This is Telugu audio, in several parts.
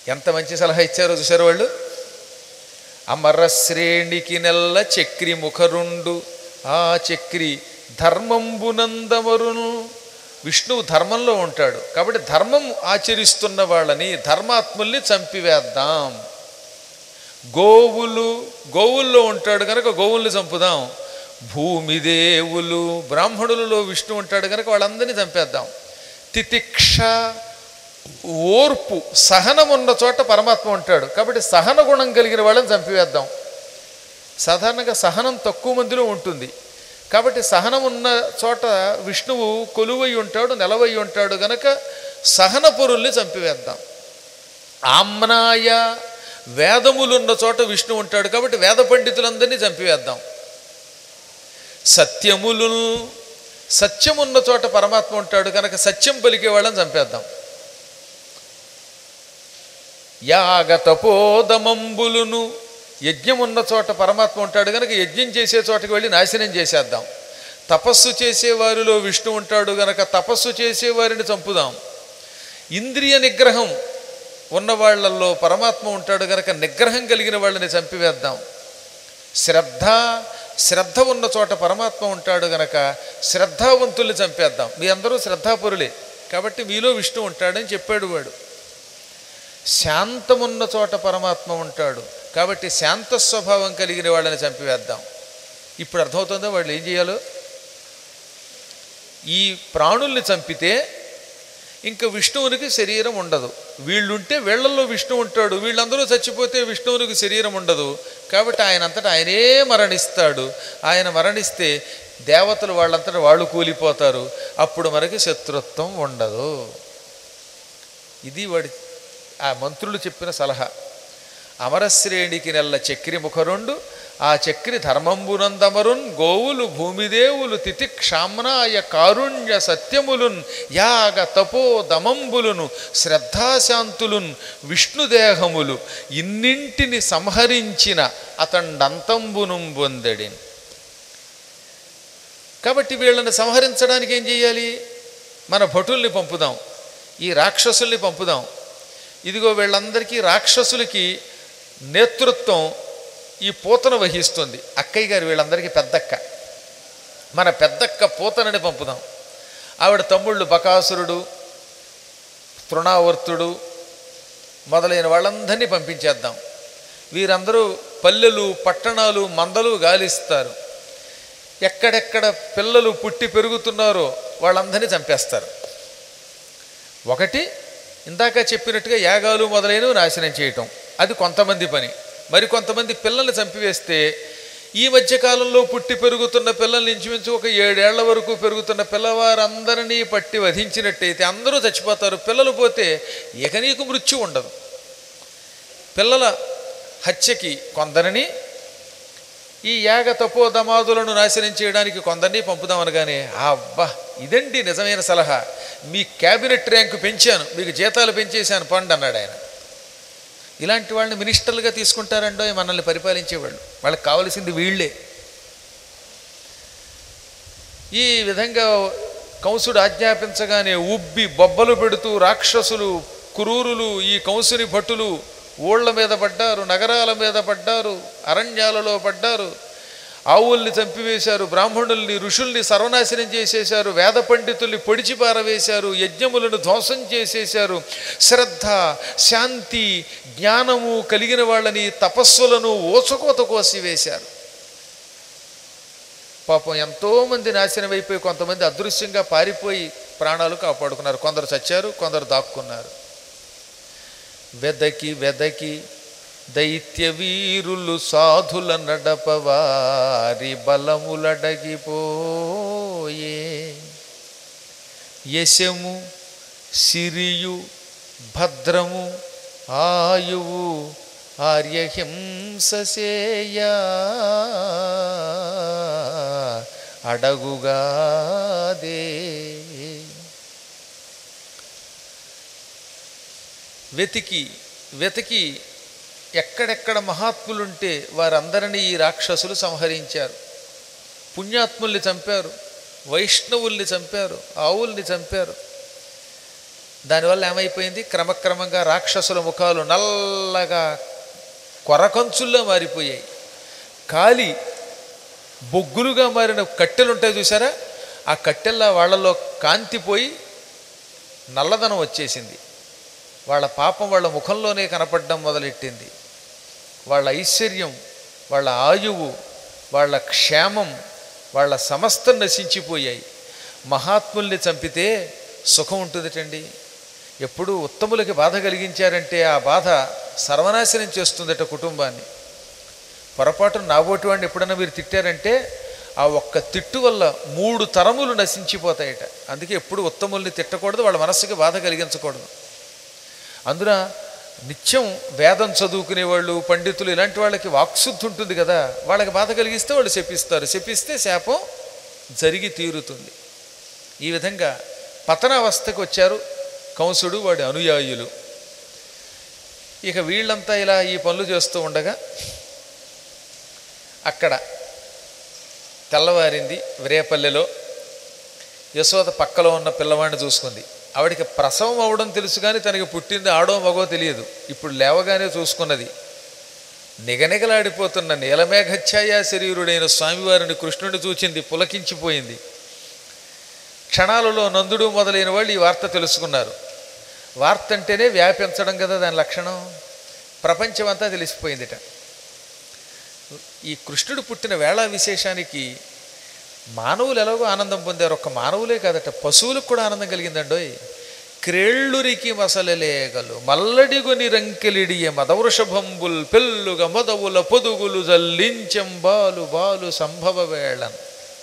ఎంత మంచి సలహా ఇచ్చారో చూసారు వాళ్ళు అమర శ్రేణికి నెల్ల చక్రి ముఖరుండు ఆ చక్రి ధర్మంబునందమరును విష్ణువు ధర్మంలో ఉంటాడు కాబట్టి ధర్మం ఆచరిస్తున్న వాళ్ళని ధర్మాత్ముల్ని చంపివేద్దాం గోవులు గోవుల్లో ఉంటాడు కనుక గోవుల్ని చంపుదాం భూమిదేవులు బ్రాహ్మణులలో విష్ణు ఉంటాడు కనుక వాళ్ళందరినీ చంపేద్దాం తితిక్ష ఓర్పు సహనం ఉన్న చోట పరమాత్మ ఉంటాడు కాబట్టి సహన గుణం కలిగిన వాళ్ళని చంపివేద్దాం సాధారణంగా సహనం తక్కువ మందిలో ఉంటుంది కాబట్టి సహనం ఉన్న చోట విష్ణువు కొలువై ఉంటాడు నెలవై ఉంటాడు గనక సహన పొరుల్ని చంపివేద్దాం ఆమ్నాయ వేదములున్న చోట విష్ణు ఉంటాడు కాబట్టి వేద పండితులందరినీ చంపివేద్దాం సత్యములు సత్యమున్న చోట పరమాత్మ ఉంటాడు కనుక సత్యం పలికే వాళ్ళని చంపేద్దాం యాగ తపోదమంబులును యజ్ఞం ఉన్న చోట పరమాత్మ ఉంటాడు కనుక యజ్ఞం చేసే చోటకి వెళ్ళి నాశనం చేసేద్దాం తపస్సు చేసేవారిలో విష్ణు ఉంటాడు గనక తపస్సు చేసేవారిని చంపుదాం ఇంద్రియ నిగ్రహం ఉన్న వాళ్ళల్లో పరమాత్మ ఉంటాడు గనక నిగ్రహం కలిగిన వాళ్ళని చంపివేద్దాం శ్రద్ధ శ్రద్ధ ఉన్న చోట పరమాత్మ ఉంటాడు గనక శ్రద్ధావంతుల్ని చంపేద్దాం మీ అందరూ శ్రద్ధాపరులే కాబట్టి మీలో విష్ణు ఉంటాడని చెప్పాడు వాడు శాంతమున్న చోట పరమాత్మ ఉంటాడు కాబట్టి శాంత స్వభావం కలిగిన వాళ్ళని చంపివేద్దాం ఇప్పుడు అర్థమవుతుందో వాళ్ళు ఏం చేయాలో ఈ ప్రాణుల్ని చంపితే ఇంకా విష్ణువునికి శరీరం ఉండదు వీళ్ళుంటే వీళ్ళల్లో విష్ణు ఉంటాడు వీళ్ళందరూ చచ్చిపోతే విష్ణువునికి శరీరం ఉండదు కాబట్టి ఆయన అంతటా ఆయనే మరణిస్తాడు ఆయన మరణిస్తే దేవతలు వాళ్ళంతటా వాళ్ళు కూలిపోతారు అప్పుడు మనకి శత్రుత్వం ఉండదు ఇది వాడి ఆ మంత్రులు చెప్పిన సలహా అమరశ్రేణికి నెల్ల చక్రి ముఖరుండు ఆ చక్రి ధర్మంబునందమరున్ గోవులు భూమిదేవులు తితి క్షామ్నాయ కారుణ్య సత్యములున్ యాగ తపో దమంబులును శ్రద్ధాశాంతులున్ విష్ణుదేహములు ఇన్నింటిని సంహరించిన అతండంతంబును పొందడి కాబట్టి వీళ్ళని సంహరించడానికి ఏం చేయాలి మన భటుల్ని పంపుదాం ఈ రాక్షసుల్ని పంపుదాం ఇదిగో వీళ్ళందరికీ రాక్షసులకి నేతృత్వం ఈ పూతను వహిస్తుంది అక్కయ్య గారు వీళ్ళందరికీ పెద్దక్క మన పెద్దక్క పూతనని పంపుదాం ఆవిడ తమ్ముళ్ళు బకాసురుడు తృణావర్తుడు మొదలైన వాళ్ళందరినీ పంపించేద్దాం వీరందరూ పల్లెలు పట్టణాలు మందలు గాలిస్తారు ఎక్కడెక్కడ పిల్లలు పుట్టి పెరుగుతున్నారో వాళ్ళందరినీ చంపేస్తారు ఒకటి ఇందాక చెప్పినట్టుగా యాగాలు మొదలైనవి నాశనం చేయటం అది కొంతమంది పని మరి కొంతమంది పిల్లల్ని చంపివేస్తే ఈ మధ్య కాలంలో పుట్టి పెరుగుతున్న పిల్లల్ని ఇంచుమించు ఒక ఏడేళ్ల వరకు పెరుగుతున్న పిల్లవారందరినీ పట్టి వధించినట్టయితే అందరూ చచ్చిపోతారు పిల్లలు పోతే ఇక నీకు మృత్యు ఉండదు పిల్లల హత్యకి కొందరిని ఈ యాగ తపోదమాదులను నాశనం చేయడానికి కొందరిని పంపుదామనగానే అబ్బా ఇదండి నిజమైన సలహా మీ క్యాబినెట్ ర్యాంకు పెంచాను మీకు జీతాలు పెంచేశాను పండు అన్నాడు ఆయన ఇలాంటి వాళ్ళని మినిస్టర్లుగా తీసుకుంటారండో మనల్ని పరిపాలించేవాళ్ళు వాళ్ళకి కావలసింది వీళ్ళే ఈ విధంగా కంసుడు ఆజ్ఞాపించగానే ఉబ్బి బొబ్బలు పెడుతూ రాక్షసులు క్రూరులు ఈ కంసుని భటులు ఊళ్ళ మీద పడ్డారు నగరాల మీద పడ్డారు అరణ్యాలలో పడ్డారు ఆవుల్ని చంపివేశారు బ్రాహ్మణుల్ని ఋషుల్ని సర్వనాశనం చేసేశారు వేద పండితుల్ని పొడిచి పారవేశారు యజ్ఞములను ధ్వంసం చేసేశారు శ్రద్ధ శాంతి జ్ఞానము కలిగిన వాళ్ళని తపస్సులను ఓచకోత కోసివేశారు పాపం ఎంతోమంది నాశనం అయిపోయి కొంతమంది అదృశ్యంగా పారిపోయి ప్రాణాలు కాపాడుకున్నారు కొందరు చచ్చారు కొందరు దాక్కున్నారు వెదకి వెదకి దైత్య వీరులు సాధుల నడపవారి బలములడగిపోయే యశము సిరియు భద్రము ఆయువు ఆర్యహింససేయా అడగుగాదే వెతికి వెతికి ఎక్కడెక్కడ మహాత్ములుంటే వారందరినీ ఈ రాక్షసులు సంహరించారు పుణ్యాత్ముల్ని చంపారు వైష్ణవుల్ని చంపారు ఆవుల్ని చంపారు దానివల్ల ఏమైపోయింది క్రమక్రమంగా రాక్షసుల ముఖాలు నల్లగా కొరకంచుల్లో మారిపోయాయి కాలి బొగ్గులుగా మారిన కట్టెలు ఉంటాయి చూసారా ఆ కట్టెల్లా వాళ్ళలో కాంతిపోయి నల్లదనం వచ్చేసింది వాళ్ళ పాపం వాళ్ళ ముఖంలోనే కనపడడం మొదలెట్టింది వాళ్ళ ఐశ్వర్యం వాళ్ళ ఆయువు వాళ్ళ క్షేమం వాళ్ళ సమస్తం నశించిపోయాయి మహాత్ముల్ని చంపితే సుఖం ఉంటుందటండి ఎప్పుడు ఉత్తములకి బాధ కలిగించారంటే ఆ బాధ సర్వనాశనం చేస్తుందట కుటుంబాన్ని పొరపాటు నాబోటి వాడిని ఎప్పుడన్నా మీరు తిట్టారంటే ఆ ఒక్క తిట్టు వల్ల మూడు తరములు నశించిపోతాయట అందుకే ఎప్పుడు ఉత్తముల్ని తిట్టకూడదు వాళ్ళ మనస్సుకి బాధ కలిగించకూడదు అందున నిత్యం వేదం చదువుకునే వాళ్ళు పండితులు ఇలాంటి వాళ్ళకి వాక్శుద్ధి ఉంటుంది కదా వాళ్ళకి బాధ కలిగిస్తే వాళ్ళు శపిస్తారు శపిస్తే శాపం జరిగి తీరుతుంది ఈ విధంగా పతనావస్థకు వచ్చారు కంసుడు వాడి అనుయాయులు ఇక వీళ్ళంతా ఇలా ఈ పనులు చేస్తూ ఉండగా అక్కడ తెల్లవారింది రేపల్లెలో యశోద పక్కలో ఉన్న పిల్లవాడిని చూసుకుంది ఆవిడికి ప్రసవం అవడం తెలుసు కానీ తనకి పుట్టింది ఆడో మగో తెలియదు ఇప్పుడు లేవగానే చూసుకున్నది నిగనిగలాడిపోతున్న నీలమేఘఛాయా శరీరుడైన స్వామివారిని కృష్ణుడిని చూచింది పులకించిపోయింది క్షణాలలో నందుడు మొదలైన వాళ్ళు ఈ వార్త తెలుసుకున్నారు వార్త అంటేనే వ్యాపించడం కదా దాని లక్షణం ప్రపంచమంతా తెలిసిపోయిందిట ఈ కృష్ణుడు పుట్టిన వేళ విశేషానికి మానవులు ఎలాగో ఆనందం పొందారు ఒక్క మానవులే కాదట పశువులకు కూడా ఆనందం కలిగిందండోయ్ క్రేళ్ళురికి మసలలేగలు మల్లడిగొని రంకెలిడియ మదవృషభంబుల్ పెళ్ళుగ మొదవుల పొదుగులు జల్లించెం బాలు బాలు సంభవ వేళన్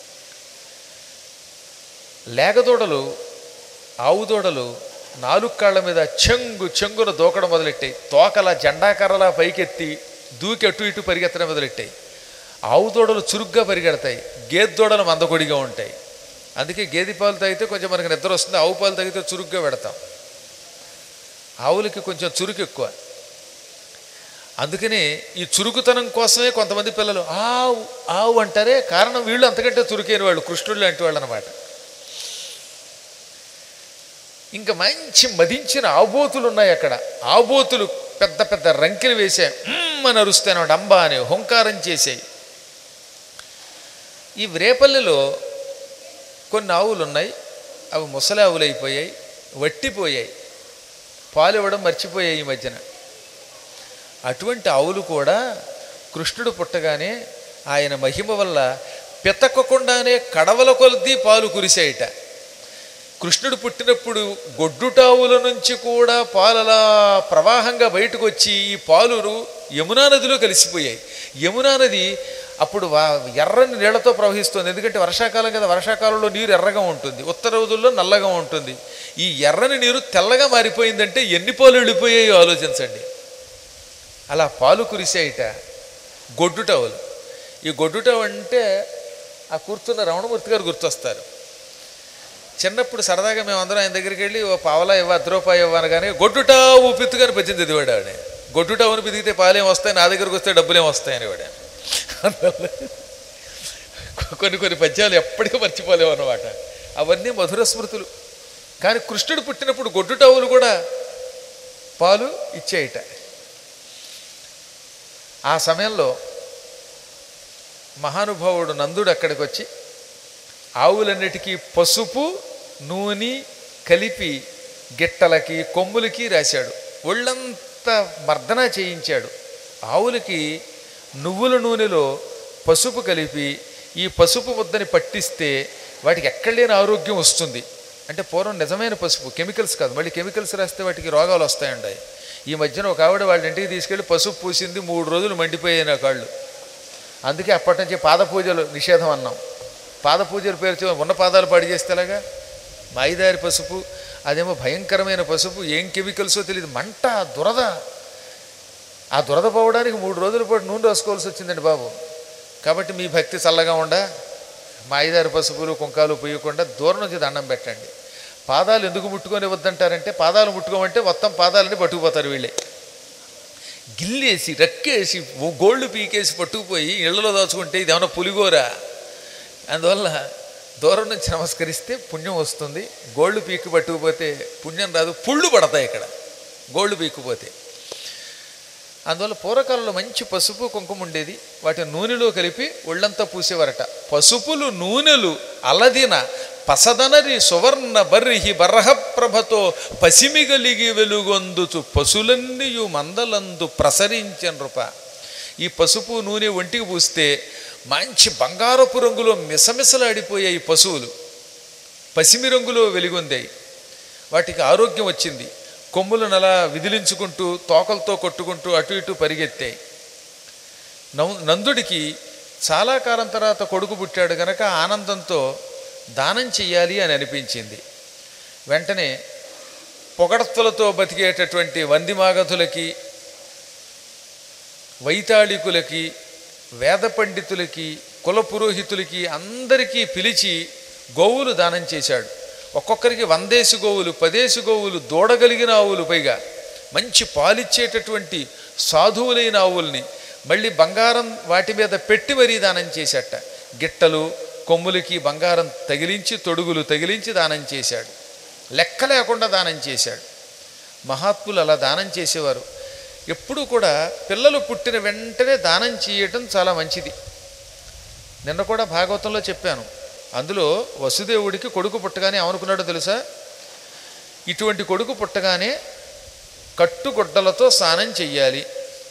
లేగదూడలు ఆవుదూడలు నాలుగు కాళ్ళ మీద చెంగు చెంగున దూకడం మొదలెట్టాయి తోకల జెండాకర్రలా పైకెత్తి దూకి అటు ఇటు పరిగెత్తడం మొదలెట్టాయి ఆవు దూడలు చురుగ్గా పరిగెడతాయి గేదె దూడలు మందకొడిగా ఉంటాయి అందుకే గేదె పాలు తాగితే కొంచెం మనకు నిద్ర వస్తుంది ఆవు పాలు తాగితే చురుగ్గా పెడతాం ఆవులకి కొంచెం చురుకు ఎక్కువ అందుకని ఈ చురుకుతనం కోసమే కొంతమంది పిల్లలు ఆవు ఆవు అంటారే కారణం వీళ్ళు అంతకంటే చురుకైన వాళ్ళు కృష్ణుడు లాంటి వాళ్ళు అనమాట ఇంకా మంచి మదించిన ఆబోతులు ఉన్నాయి అక్కడ ఆబోతులు పెద్ద పెద్ద రంకెలు వేసాయి "మ్మ్" అని అరుస్తాను అంబా అని హుంకారం చేసాయి ఈ రేపల్లెలో కొన్ని ఆవులు ఉన్నాయి అవి ముసలి ఆవులు అయిపోయాయి వట్టిపోయాయి పాలు ఇవ్వడం మర్చిపోయాయి ఈ మధ్యన అటువంటి ఆవులు కూడా కృష్ణుడు పుట్టగానే ఆయన మహిమ వల్ల పితకకుండానే కడవల కొలది పాలు కురిసాయిట కృష్ణుడు పుట్టినప్పుడు గొడ్డుటావుల నుంచి కూడా పాలలా ప్రవాహంగా బయటకు వచ్చి ఈ పాలురు యమునా నదిలో కలిసిపోయాయి యమునా నది అప్పుడు వా- ఎర్రని నీళ్లతో ప్రవహిస్తుంది ఎందుకంటే వర్షాకాలం కదా వర్షాకాలంలో నీరు ఎర్రగా ఉంటుంది ఉత్తర రోజుల్లో నల్లగా ఉంటుంది ఈ ఎర్రని నీరు తెల్లగా మారిపోయిందంటే ఎన్ని పాలు వెళ్ళిపోయాయో ఆలోచించండి అలా పాలు కురిసాయిట గొడ్డుటవులు ఈ గొడ్డుటవు అంటే ఆ కూర్చున్న రమణమూర్తి గారు గుర్తొస్తారు చిన్నప్పుడు సరదాగా మేము అందరం ఆయన దగ్గరికి వెళ్ళి ఓ పావలా ఇవ్వ అర్ధ రూపాయి ఇవ్వ అనగానే గొడ్డుటా ఊపిత్తుగాని పెంచింది ఎదివాడు ఆవిడ గొడ్డుటావుని పిదిగితే పాలేం వస్తాయి నా దగ్గరికి వస్తే డబ్బులేం వస్తాయి అనేవాడు కొన్ని కొన్ని పద్యాలు ఎప్పటికీ మర్చిపోలేవు అన్నమాట అవన్నీ మధుర స్మృతులు కానీ కృష్ణుడు పుట్టినప్పుడు గొడ్డుటావులు కూడా పాలు ఇచ్చేయట ఆ సమయంలో మహానుభావుడు నందుడు అక్కడికి వచ్చి ఆవులన్నిటికీ పసుపు నూనె కలిపి గిట్టలకి కొమ్ములకి రాశాడు ఒళ్ళంతా మర్దన చేయించాడు ఆవులకి నువ్వుల నూనెలో పసుపు కలిపి ఈ పసుపు ముద్దని పట్టిస్తే వాటికి ఎక్కడ లేని ఆరోగ్యం వస్తుంది అంటే పూర్వం నిజమైన పసుపు కెమికల్స్ కాదు మళ్ళీ కెమికల్స్ రాస్తే వాటికి రోగాలు వస్తాయండి ఈ మధ్యన ఒక ఆవిడ వాళ్ళ ఇంటికి తీసుకెళ్ళి పసుపు పూసింది మూడు రోజులు మండిపోయాయి నా కాళ్ళు అందుకే అప్పటి నుంచి పాద పూజలు నిషేధం అన్నాం పాద పూజల పేరుతో ఉన్న పాదాలు పాడి చేస్తేలాగా మాయిదారి పసుపు అదేమో భయంకరమైన పసుపు ఏం కెమికల్సో తెలియదు మంట దురద ఆ దురద పోవడానికి మూడు రోజుల పాటు నూనె రాసుకోవాల్సి వచ్చిందండి బాబు కాబట్టి మీ భక్తి చల్లగా ఉండ మాయిదారి పసుపులు కుంకాలు పొయ్యకుండా దూరం నుంచి దండం పెట్టండి పాదాలు ఎందుకు ముట్టుకొని వద్దంటారంటే పాదాలు ముట్టుకోమంటే మొత్తం పాదాలని పట్టుకుపోతారు వీళ్ళే గిల్లేసి రక్కేసి ఓ గోళ్ళు పీకేసి పట్టుకుపోయి ఇళ్లలో దాచుకుంటే ఇది ఏమన్నా పులిగోరా అందువల్ల దూరం నుంచి నమస్కరిస్తే పుణ్యం వస్తుంది గోళ్ళు పీకి పట్టుకుపోతే పుణ్యం రాదు పుళ్ళు పడతాయి ఇక్కడ గోళ్ళు పీక్కుపోతే అందువల్ల పూర్వకాలంలో మంచి పసుపు కుంకుమ ఉండేది వాటి నూనెలో కలిపి ఒళ్ళంతా పూసేవారట పసుపులు నూనెలు అలదిన పసదనరి సువర్ణ బర్రిహి బర్రహ ప్రభతో పసిమిగలిగి వెలుగొందుచు పశులన్నీయు మందలందు ప్రసరించన్ రూప ఈ పసుపు నూనె ఒంటికి పూస్తే మంచి బంగారపు రంగులో మిసమిసలాడిపోయాయి పశువులు పసిమి రంగులో వెలుగొందాయి వాటికి ఆరోగ్యం వచ్చింది కొమ్ములను అలా విదిలించుకుంటూ తోకలతో కొట్టుకుంటూ అటు ఇటు పరిగెత్తాయి నౌ- నందుడికి చాలా కాలం తర్వాత కొడుకు పుట్టాడు గనక ఆనందంతో దానం చెయ్యాలి అని అనిపించింది వెంటనే పొగడతలతో బతికేటటువంటి వందిమాగధులకి వైతాళికులకి వేద పండితులకి కుల పురోహితులకి అందరికీ పిలిచి గోవులు దానం చేశాడు ఒక్కొక్కరికి వందేసి గోవులు పదేసి గోవులు దూడగలిగిన ఆవులు పైగా మంచి పాలిచ్చేటటువంటి సాధువులైన ఆవుల్ని మళ్ళీ బంగారం వాటి మీద పెట్టి మరీ దానం చేశాట గిట్టలు కొమ్ములకి బంగారం తగిలించి తొడుగులు తగిలించి దానం చేశాడు లెక్క లేకుండా దానం చేశాడు మహాత్ములు అలా దానం చేసేవారు ఎప్పుడూ కూడా పిల్లలు పుట్టిన వెంటనే దానం చేయటం చాలా మంచిది నిన్న కూడా భాగవతంలో చెప్పాను అందులో వసుదేవుడికి కొడుకు పుట్టగానే ఏమనుకున్నాడో తెలుసా ఇటువంటి కొడుకు పుట్టగానే కట్టుగుడ్డలతో స్నానం చెయ్యాలి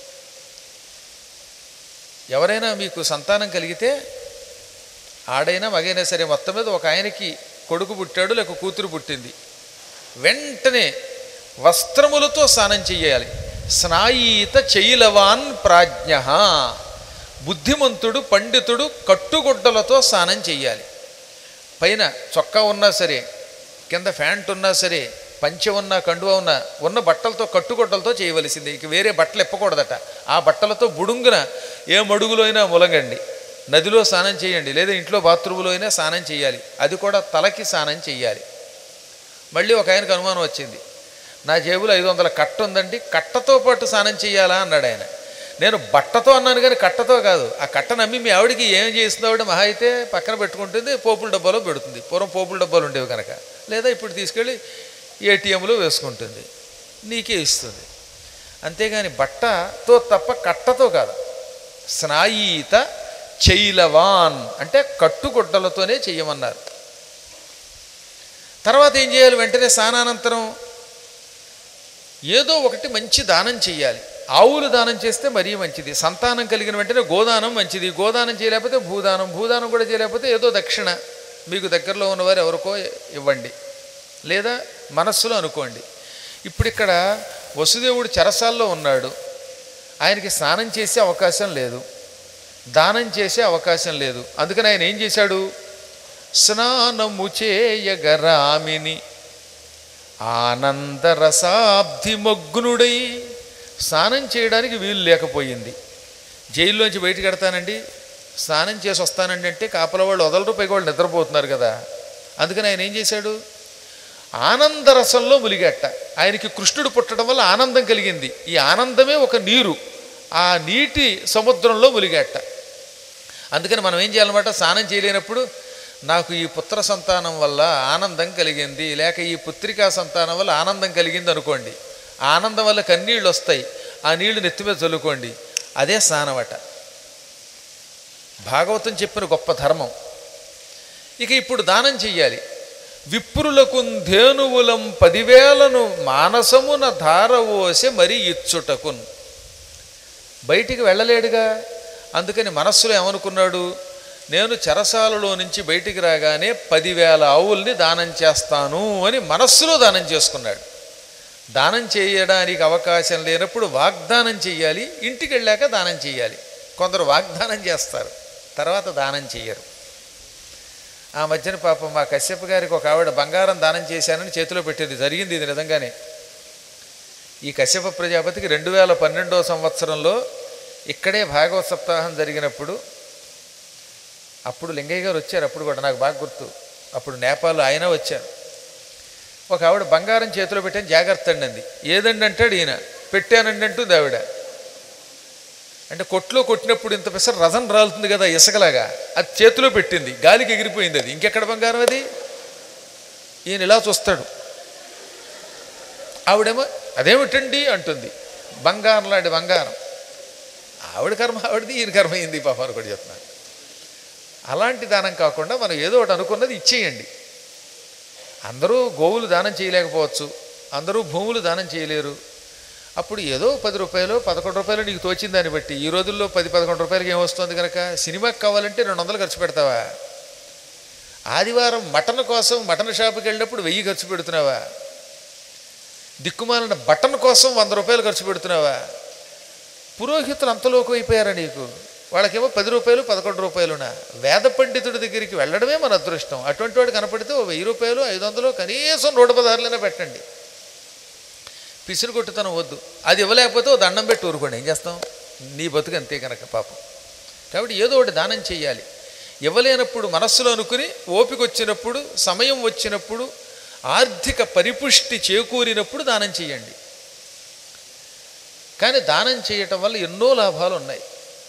ఎవరైనా మీకు సంతానం కలిగితే ఆడైనా మగైనా సరే మొత్తం మీద ఒక ఆయనకి కొడుకు పుట్టాడు లేక కూతురు పుట్టింది వెంటనే వస్త్రములతో స్నానం చెయ్యాలి స్నాయీత చైలవాన్ ప్రాజ్ఞ బుద్ధిమంతుడు పండితుడు కట్టుగుడ్డలతో స్నానం చెయ్యాలి పైన చొక్కా ఉన్నా సరే కింద ప్యాంట్ ఉన్నా సరే పంచె ఉన్నా కండువ ఉన్నా ఉన్న బట్టలతో కట్టుగుడ్డలతో చేయవలసింది ఇక వేరే బట్టలు ఎప్పకూడదట ఆ బట్టలతో బుడుంగున ఏ మడుగులో అయినా ములగండి నదిలో స్నానం చేయండి లేదా ఇంట్లో బాత్రూములో అయినా స్నానం చేయాలి అది కూడా తలకి స్నానం చేయాలి మళ్ళీ ఒక ఆయనకు అనుమానం వచ్చింది నా జేబులో ఐదు వందల కట్ట ఉందండి కట్టతో పాటు స్నానం చేయాలా అన్నాడు ఆయన నేను బట్టతో అన్నాను కానీ కట్టతో కాదు ఆ కట్ట నమ్మి మీ ఆవిడకి ఏం చేస్తుంది ఆవిడ మహా అయితే పక్కన పెట్టుకుంటుంది పోపుల డబ్బాలో పెడుతుంది పూర్వం పోపుల డబ్బాలు ఉండేవి కనుక లేదా ఇప్పుడు తీసుకెళ్ళి ఏటీఎంలో వేసుకుంటుంది నీకే ఇస్తుంది అంతేగాని బట్టతో తప్ప కట్టతో కాదు స్నాయీత చైలవాన్ అంటే కట్టుగుడ్డలతోనే చెయ్యమన్నారు తర్వాత ఏం చేయాలి వెంటనే స్నానానంతరం ఏదో ఒకటి మంచి దానం చెయ్యాలి ఆవులు దానం చేస్తే మరీ మంచిది సంతానం కలిగిన వెంటనే గోదానం మంచిది గోదానం చేయలేకపోతే భూదానం భూదానం కూడా చేయలేకపోతే ఏదో దక్షిణ మీకు దగ్గరలో ఉన్నవారు ఎవరికో ఇవ్వండి లేదా మనస్సులో అనుకోండి ఇప్పుడు ఇక్కడ వసుదేవుడు చెరసాల్లో ఉన్నాడు ఆయనకి స్నానం చేసే అవకాశం లేదు దానం చేసే అవకాశం లేదు అందుకని ఆయన ఏం చేశాడు స్నానము చేయగరామిని ఆనందరసాబ్ధి మగ్నుడై స్నానం చేయడానికి వీలు లేకపోయింది జైల్లోంచి బయటికి ఎడతానండి స్నానం చేసి వస్తానండి అంటే కాపల వాళ్ళు వదలరు పైగా వాళ్ళు నిద్రపోతున్నారు కదా అందుకని ఆయన ఏం చేశాడు ఆనందరసంలో ములిగట్ట ఆయనకి కృష్ణుడు పుట్టడం వల్ల ఆనందం కలిగింది ఈ ఆనందమే ఒక నీరు ఆ నీటి సముద్రంలో ములిగట్ట అందుకని మనం ఏం చేయాలన్నమాట స్నానం చేయలేనప్పుడు నాకు ఈ పుత్ర సంతానం వల్ల ఆనందం కలిగింది లేక ఈ పుత్రికా సంతానం వల్ల ఆనందం కలిగింది అనుకోండి ఆ ఆనందం వల్ల కన్నీళ్ళు వస్తాయి ఆ నీళ్లు నెత్తి మీద చల్లుకోండి అదే స్నానమట భాగవతం చెప్పిన గొప్ప ధర్మం ఇక ఇప్పుడు దానం చెయ్యాలి విప్రులకు ధేనువులం పదివేలను మానసమున ధారవోసె మరి ఇచ్చుటకున్ బయటికి వెళ్ళలేడుగా అందుకని మనస్సులో ఏమనుకున్నాడు నేను చెరసాలలో నుంచి బయటికి రాగానే పదివేల ఆవుల్ని దానం చేస్తాను అని మనస్సులో దానం చేసుకున్నాడు దానం చేయడానికి అవకాశం లేనప్పుడు వాగ్దానం చెయ్యాలి ఇంటికి వెళ్ళాక దానం చెయ్యాలి కొందరు వాగ్దానం చేస్తారు తర్వాత దానం చెయ్యరు ఆ మధ్యన పాపం మా కశ్యప గారికి ఒక ఆవిడ బంగారం దానం చేశానని చేతిలో పెట్టేది జరిగింది ఇది నిజంగానే ఈ కశ్యప ప్రజాపతికి రెండు వేల పన్నెండో సంవత్సరంలో ఇక్కడే భాగవత సప్తాహం జరిగినప్పుడు అప్పుడు లింగయ్య గారు వచ్చారు అప్పుడు కూడా నాకు బాగా గుర్తు అప్పుడు నేపాల్ ఆయన వచ్చారు ఒక ఆవిడ బంగారం చేతిలో పెట్టాను జాగ్రత్త అండి అంది ఏదండి అంటాడు ఈయన పెట్టానండి అంటుంది ఆవిడ అంటే కొట్లో కొట్టినప్పుడు ఇంత పెసర రథం రాలుతుంది కదా ఇసుకలాగా అది చేతిలో పెట్టింది గాలికి ఎగిరిపోయింది అది ఇంకెక్కడ బంగారం అది ఈయన ఇలా చూస్తాడు ఆవిడేమో అదేమిటండి అంటుంది బంగారం లాంటి బంగారం ఆవిడ కర్మ ఆవిడది ఈయన కర్మ అయింది పాప అని కూడా చెప్తున్నాను అలాంటి దానం కాకుండా మనం ఏదో ఒకటి అనుకున్నది ఇచ్చేయండి అందరూ గోవులు దానం చేయలేకపోవచ్చు అందరూ భూములు దానం చేయలేరు అప్పుడు ఏదో పది రూపాయలు పదకొండు రూపాయలు నీకు తోచిన దాన్ని బట్టి ఈ రోజుల్లో పది పదకొండు రూపాయలకి ఏమొస్తుంది కనుక సినిమాకి కావాలంటే రెండు వందలు ఖర్చు పెడతావా ఆదివారం మటన్ కోసం మటన్ షాపుకి వెళ్ళినప్పుడు వెయ్యి ఖర్చు పెడుతున్నావా దిక్కుమాలిన బటన్ కోసం వంద రూపాయలు ఖర్చు పెడుతున్నావా పురోహితులు అంతలోకి అయిపోయారా నీకు వాళ్ళకేమో పది రూపాయలు పదకొండు రూపాయలునా వేద పండితుడి దగ్గరికి వెళ్ళడమే మన అదృష్టం అటువంటి వాడు కనపడితే ఓ వెయ్యి రూపాయలు ఐదు వందలు కనీసం నూట పదహారులైనా పెట్టండి పిసిరు కొట్టుతనం వద్దు అది ఇవ్వలేకపోతే ఓ దండం పెట్టి ఊరుకోండి ఏం చేస్తాం నీ బతుకు అంతే కనుక పాపం కాబట్టి ఏదో ఒకటి దానం చేయాలి ఇవ్వలేనప్పుడు మనస్సులో అనుకుని ఓపిక వచ్చినప్పుడు సమయం వచ్చినప్పుడు ఆర్థిక పరిపుష్టి చేకూరినప్పుడు దానం చేయండి కానీ దానం చేయటం వల్ల ఎన్నో లాభాలు ఉన్నాయి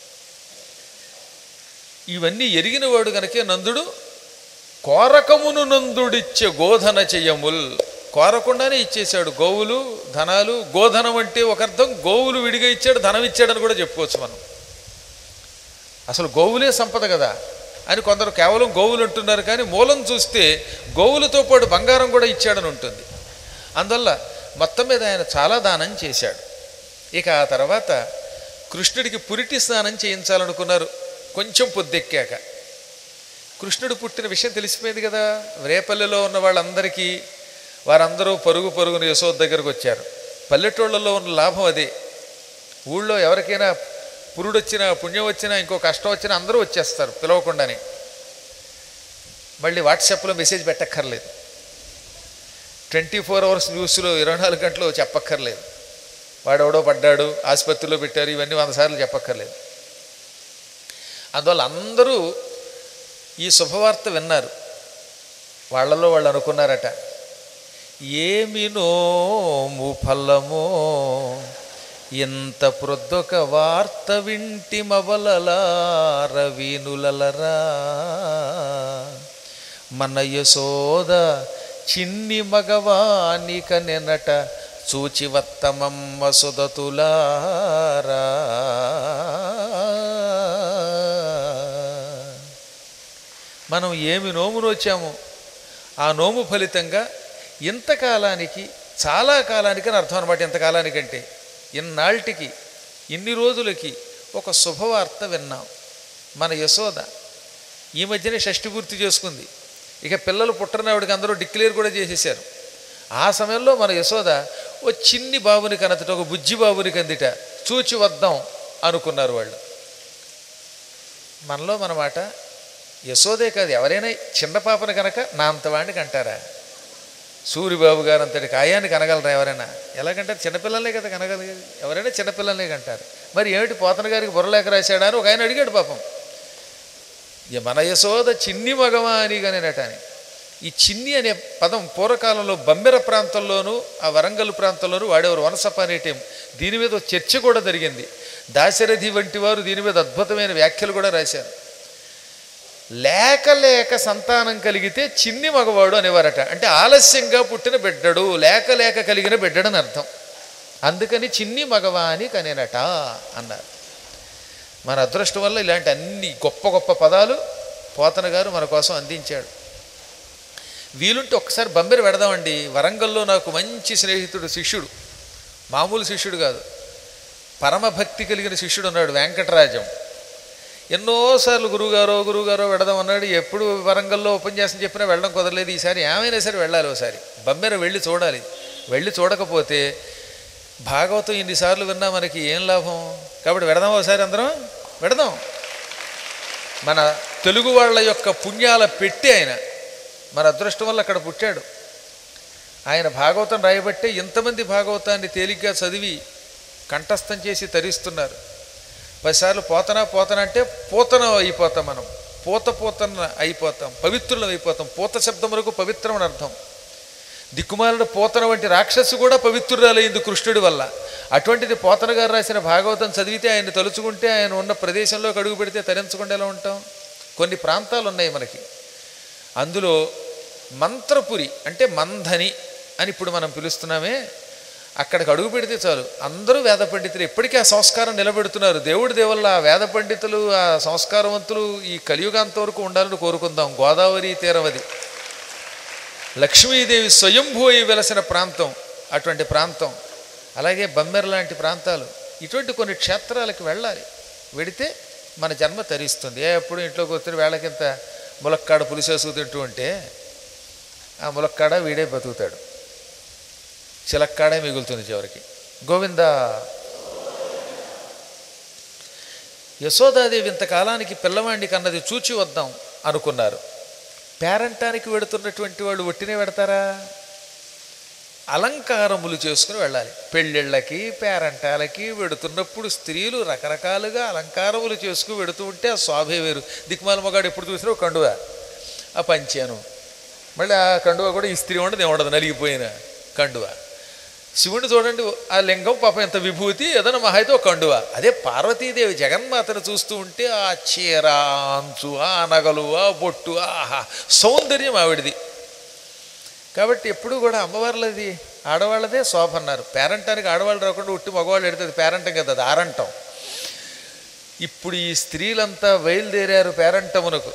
ఇవన్నీ ఎరిగినవాడు గనకే నందుడు కోరకమును నందుడిచ్చే గోధన చెయ్యముల్ కోరకుండానే ఇచ్చేశాడు గోవులు ధనాలు గోధనం అంటే ఒక అర్థం గోవులు విడిగా ఇచ్చాడు ధనం ఇచ్చాడని కూడా చెప్పుకోవచ్చు మనం అసలు గోవులే సంపద కదా అని కొందరు కేవలం గోవులు అంటున్నారు కానీ మూలం చూస్తే గోవులతో పాటు బంగారం కూడా ఇచ్చాడని ఉంటుంది అందువల్ల మొత్తం మీద ఆయన చాలా దానం చేశాడు ఇక ఆ తర్వాత కృష్ణుడికి పురిటి స్నానం చేయించాలనుకున్నారు కొంచెం పొద్దెక్కాక కృష్ణుడు పుట్టిన విషయం తెలిసిపోయింది కదా రేపల్లెలో ఉన్న వాళ్ళందరికీ వారందరూ పరుగు పరుగున యశోద్ దగ్గరకు వచ్చారు పల్లెటూళ్ళలో ఉన్న లాభం అదే ఊళ్ళో ఎవరికైనా పురుడు వచ్చినా పుణ్యం వచ్చినా ఇంకో కష్టం వచ్చినా అందరూ వచ్చేస్తారు పిలవకుండానే మళ్ళీ వాట్సాప్లో మెసేజ్ పెట్టక్కర్లేదు ట్వంటీ ఫోర్ అవర్స్ న్యూస్లో ఇరవై నాలుగు గంటలు చెప్పక్కర్లేదు వాడెవడో పడ్డాడు ఆసుపత్రిలో పెట్టారు ఇవన్నీ వంద సార్లు చెప్పక్కర్లేదు అందువల్ల అందరూ ఈ శుభవార్త విన్నారు వాళ్ళలో వాళ్ళు అనుకున్నారట ఏమి నోము ఫలమో ఇంత ప్రొద్దొక వార్త వింటి మవలలార వీనులలరా మన యశోద చిన్ని మగవానిక నెనట చూచివత్తమమ్మ సుదతులారా మనం ఏమి నోమును వచ్చామో ఆ నోము ఫలితంగా ఇంతకాలానికి చాలా కాలానికి అని అర్థం అనమాట ఇంతకాలానికంటే ఇన్నాళ్ళకి ఇన్ని రోజులకి ఒక శుభవార్త విన్నాం మన యశోద ఈ మధ్యనే షష్ఠి పూర్తి చేసుకుంది ఇక పిల్లలు పుట్టనవాడికి అందరూ డిక్లేర్ కూడా చేసేసారు ఆ సమయంలో మన యశోద ఓ చిన్ని బాబుని కనతట ఒక బుజ్జి బాబుని కందిట చూచి వద్దాం అనుకున్నారు వాళ్ళు మనలో మన మాట యశోదే కాదు ఎవరైనా చిన్న పాపను కనుక నా అంతవాడిని అంటారా సూరిబాబు గారు అంతటి కాయాన్ని కనగలరా ఎవరైనా ఎలాగంటారు చిన్నపిల్లలే కదా కనగలిగేది ఎవరైనా చిన్నపిల్లలే కంటారు మరి ఏమిటి పోతన గారికి బుర్రలేక రాశాడా అని ఒక ఆయన అడిగాడు పాపం ఇక మన యశోద చిన్ని మగవానిగానేనట అని ఈ చిన్ని అనే పదం పూర్వకాలంలో బమ్మెర ప్రాంతంలోనూ ఆ వరంగల్ ప్రాంతంలోనూ వాడేవారు వనసప అనే టైం దీని మీద ఒక చర్చ కూడా జరిగింది దాశరథి వంటి వారు దీని మీద అద్భుతమైన వ్యాఖ్యలు కూడా రాశారు లేక లేక సంతానం కలిగితే చిన్ని మగవాడు అనేవారట అంటే ఆలస్యంగా పుట్టిన బిడ్డడు లేక లేక కలిగిన బిడ్డడని అర్థం అందుకని చిన్ని మగవాని కనేనట అన్నారు మన అదృష్టం వల్ల ఇలాంటి అన్ని గొప్ప గొప్ప పదాలు పోతన గారు మన కోసం అందించాడు వీలుంటే ఒక్కసారి బంబెరు పెడదామండి వరంగల్లో నాకు మంచి స్నేహితుడు శిష్యుడు మామూలు శిష్యుడు కాదు పరమభక్తి కలిగిన శిష్యుడు ఉన్నాడు వెంకటరాజం ఎన్నోసార్లు గురువుగారో గురువుగారో వెడదాం అన్నాడు ఎప్పుడు వరంగల్లో ఉపన్యాసం చెప్పినా వెళ్ళడం కుదరలేదు ఈసారి ఏమైనా సరే వెళ్ళాలి ఒకసారి బమ్మెర వెళ్ళి చూడాలి వెళ్ళి చూడకపోతే భాగవతం ఇన్నిసార్లు విన్నా మనకి ఏం లాభం కాబట్టి వెడదాం ఒకసారి అందరం వెడదాం మన తెలుగు వాళ్ళ యొక్క పుణ్యాల పెట్టి ఆయన మన అదృష్టం వల్ల అక్కడ పుట్టాడు ఆయన భాగవతం రాయబట్టే ఇంతమంది భాగవతాన్ని తేలిగ్గా చదివి కంఠస్థం చేసి తరిస్తున్నారు పదిసార్లు పోతనా పోతన అంటే పూతన అయిపోతాం మనం పూత పూతన అయిపోతాం పవిత్రులం అయిపోతాం పూత శబ్దం వరకు పవిత్రం అని అర్థం దిక్కుమాలిన పోతన వంటి రాక్షసు కూడా పవిత్రురాలైంది కృష్ణుడి వల్ల అటువంటిది పోతన గారు రాసిన భాగవతం చదివితే ఆయన తలుచుకుంటే ఆయన ఉన్న ప్రదేశంలోకి అడుగు పెడితే తరించకుండా ఎలా ఉంటాం కొన్ని ప్రాంతాలు ఉన్నాయి మనకి అందులో మంత్రపురి అంటే మంధని అని ఇప్పుడు మనం పిలుస్తున్నామే అక్కడికి అడుగు పెడితే చాలు అందరూ వేద పండితులు ఎప్పటికీ ఆ సంస్కారం నిలబెడుతున్నారు దేవుడి దేవుళ్ళ ఆ వేద పండితులు ఆ సంస్కారవంతులు ఈ కలియుగాంత వరకు ఉండాలని కోరుకుందాం గోదావరి తీరవది లక్ష్మీదేవి స్వయంభూ అయి వెలసిన ప్రాంతం అటువంటి ప్రాంతం అలాగే బమ్మెర లాంటి ప్రాంతాలు ఇటువంటి కొన్ని క్షేత్రాలకు వెళ్ళాలి వెడితే మన జన్మ తరిస్తుంది ఏ ఎప్పుడు ఇంట్లోకి వస్తే వేళకింత ములక్కాడ పులిసేసుకు తింటూ ఉంటే ఆ ములక్కాడ వీడే బతుకుతాడు చిలక్కాడే మిగులుతుంది చివరికి గోవింద యశోదాదేవి ఇంతకాలానికి పిల్లవాడిని కన్నది చూచి వద్దాం అనుకున్నారు పేరంటానికి వెడుతున్నటువంటి వాళ్ళు ఒట్టినే పెడతారా అలంకారములు చేసుకుని వెళ్ళాలి పెళ్ళిళ్ళకి పేరంటాలకి వెడుతున్నప్పుడు స్త్రీలు రకరకాలుగా అలంకారములు చేసుకుని వెడుతూ ఉంటే ఆ శోభే వేరు దిక్మాల మగాడు ఎప్పుడు చూసినా ఒక కండువ ఆ పంచాను మళ్ళీ ఆ కండువ కూడా ఈ స్త్రీ ఉండదు ఏముండదు నలిగిపోయిన కండువ శివుడు చూడండి ఆ లింగం పాపం ఎంత విభూతి ఏదైనా మహా అయితే ఒక కండువ అదే పార్వతీదేవి జగన్మాతను చూస్తూ ఉంటే ఆ చీర ఆ అంచు ఆ నగలు ఆ బొట్టు ఆహా సౌందర్యం ఆవిడిది కాబట్టి ఎప్పుడు కూడా అమ్మవార్లది ఆడవాళ్ళదే శోభ అన్నారు పేరంటానికి ఆడవాళ్ళు రాకుండా ఉట్టి మగవాళ్ళు ఎడుతుంది పేరంటం కదా అది ఆరంటం ఇప్పుడు ఈ స్త్రీలంతా బయలుదేరారు పేరంటమునకు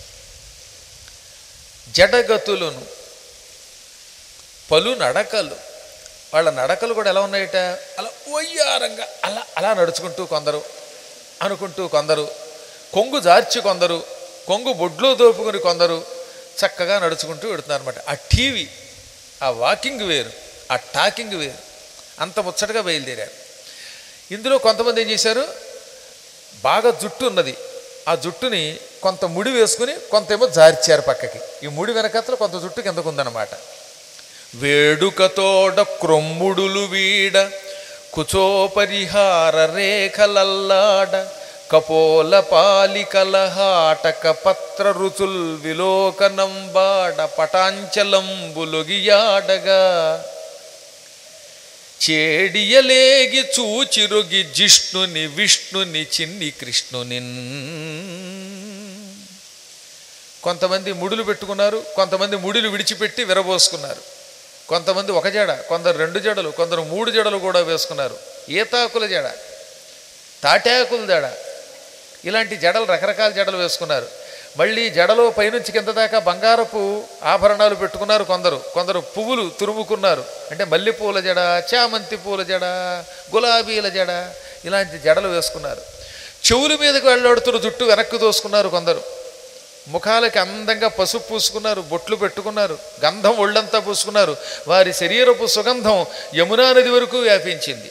జడగతులను పలు నడకలు వాళ్ళ నడకలు కూడా ఎలా ఉన్నాయట అలా ఒయ్యారంగా అలా అలా నడుచుకుంటూ కొందరు అనుకుంటూ కొందరు కొంగు జార్చి కొందరు కొంగు బొడ్లో దోపుకుని కొందరు చక్కగా నడుచుకుంటూ వెడుతున్నారు అనమాట ఆ టీవీ ఆ వాకింగ్ వేరు ఆ టాకింగ్ వేరు అంత ముచ్చటగా బయలుదేరారు ఇందులో కొంతమంది ఏం చేశారు బాగా జుట్టు ఉన్నది ఆ జుట్టుని కొంత ముడి వేసుకుని కొంత ఏమో జార్చారు పక్కకి ఈ ముడి వెనకతలో కొంత జుట్టు కిందకు ఉందన్నమాట వేడుకతోడ క్రొమ్ముడులు వీడ కుచోపరిహార రేఖలల్లాడ కపోల పాలికల హాటక పత్ర రుచుల్ విలోకనంబాడ పటాంచలంబులొగియాడగా చేడియలేగి చూచిరుగి జిష్ణుని విష్ణుని చిన్ని కృష్ణునిన్ కొంతమంది ముడులు పెట్టుకున్నారు కొంతమంది ముడులు విడిచిపెట్టి విరబోసుకున్నారు కొంతమంది ఒక జడ కొందరు రెండు జడలు కొందరు మూడు జడలు కూడా వేసుకున్నారు ఈతాకుల జడ తాటాకుల జడ ఇలాంటి జడలు రకరకాల జడలు వేసుకున్నారు మళ్ళీ జడలో పైనుంచి కింద దాకా బంగారపు ఆభరణాలు పెట్టుకున్నారు కొందరు కొందరు పువ్వులు తురుముకున్నారు అంటే మల్లెపూల జడ చామంతి పూల జడ గులాబీల జడ ఇలాంటి జడలు వేసుకున్నారు చెవుల మీదకి వెళ్ళాడుతున్న జుట్టు వెనక్కి దోసుకున్నారు కొందరు ముఖాలకి అందంగా పసుపు పూసుకున్నారు బొట్లు పెట్టుకున్నారు గంధం ఒళ్ళంతా పూసుకున్నారు వారి శరీరపు సుగంధం యమునా నది వరకు వ్యాపించింది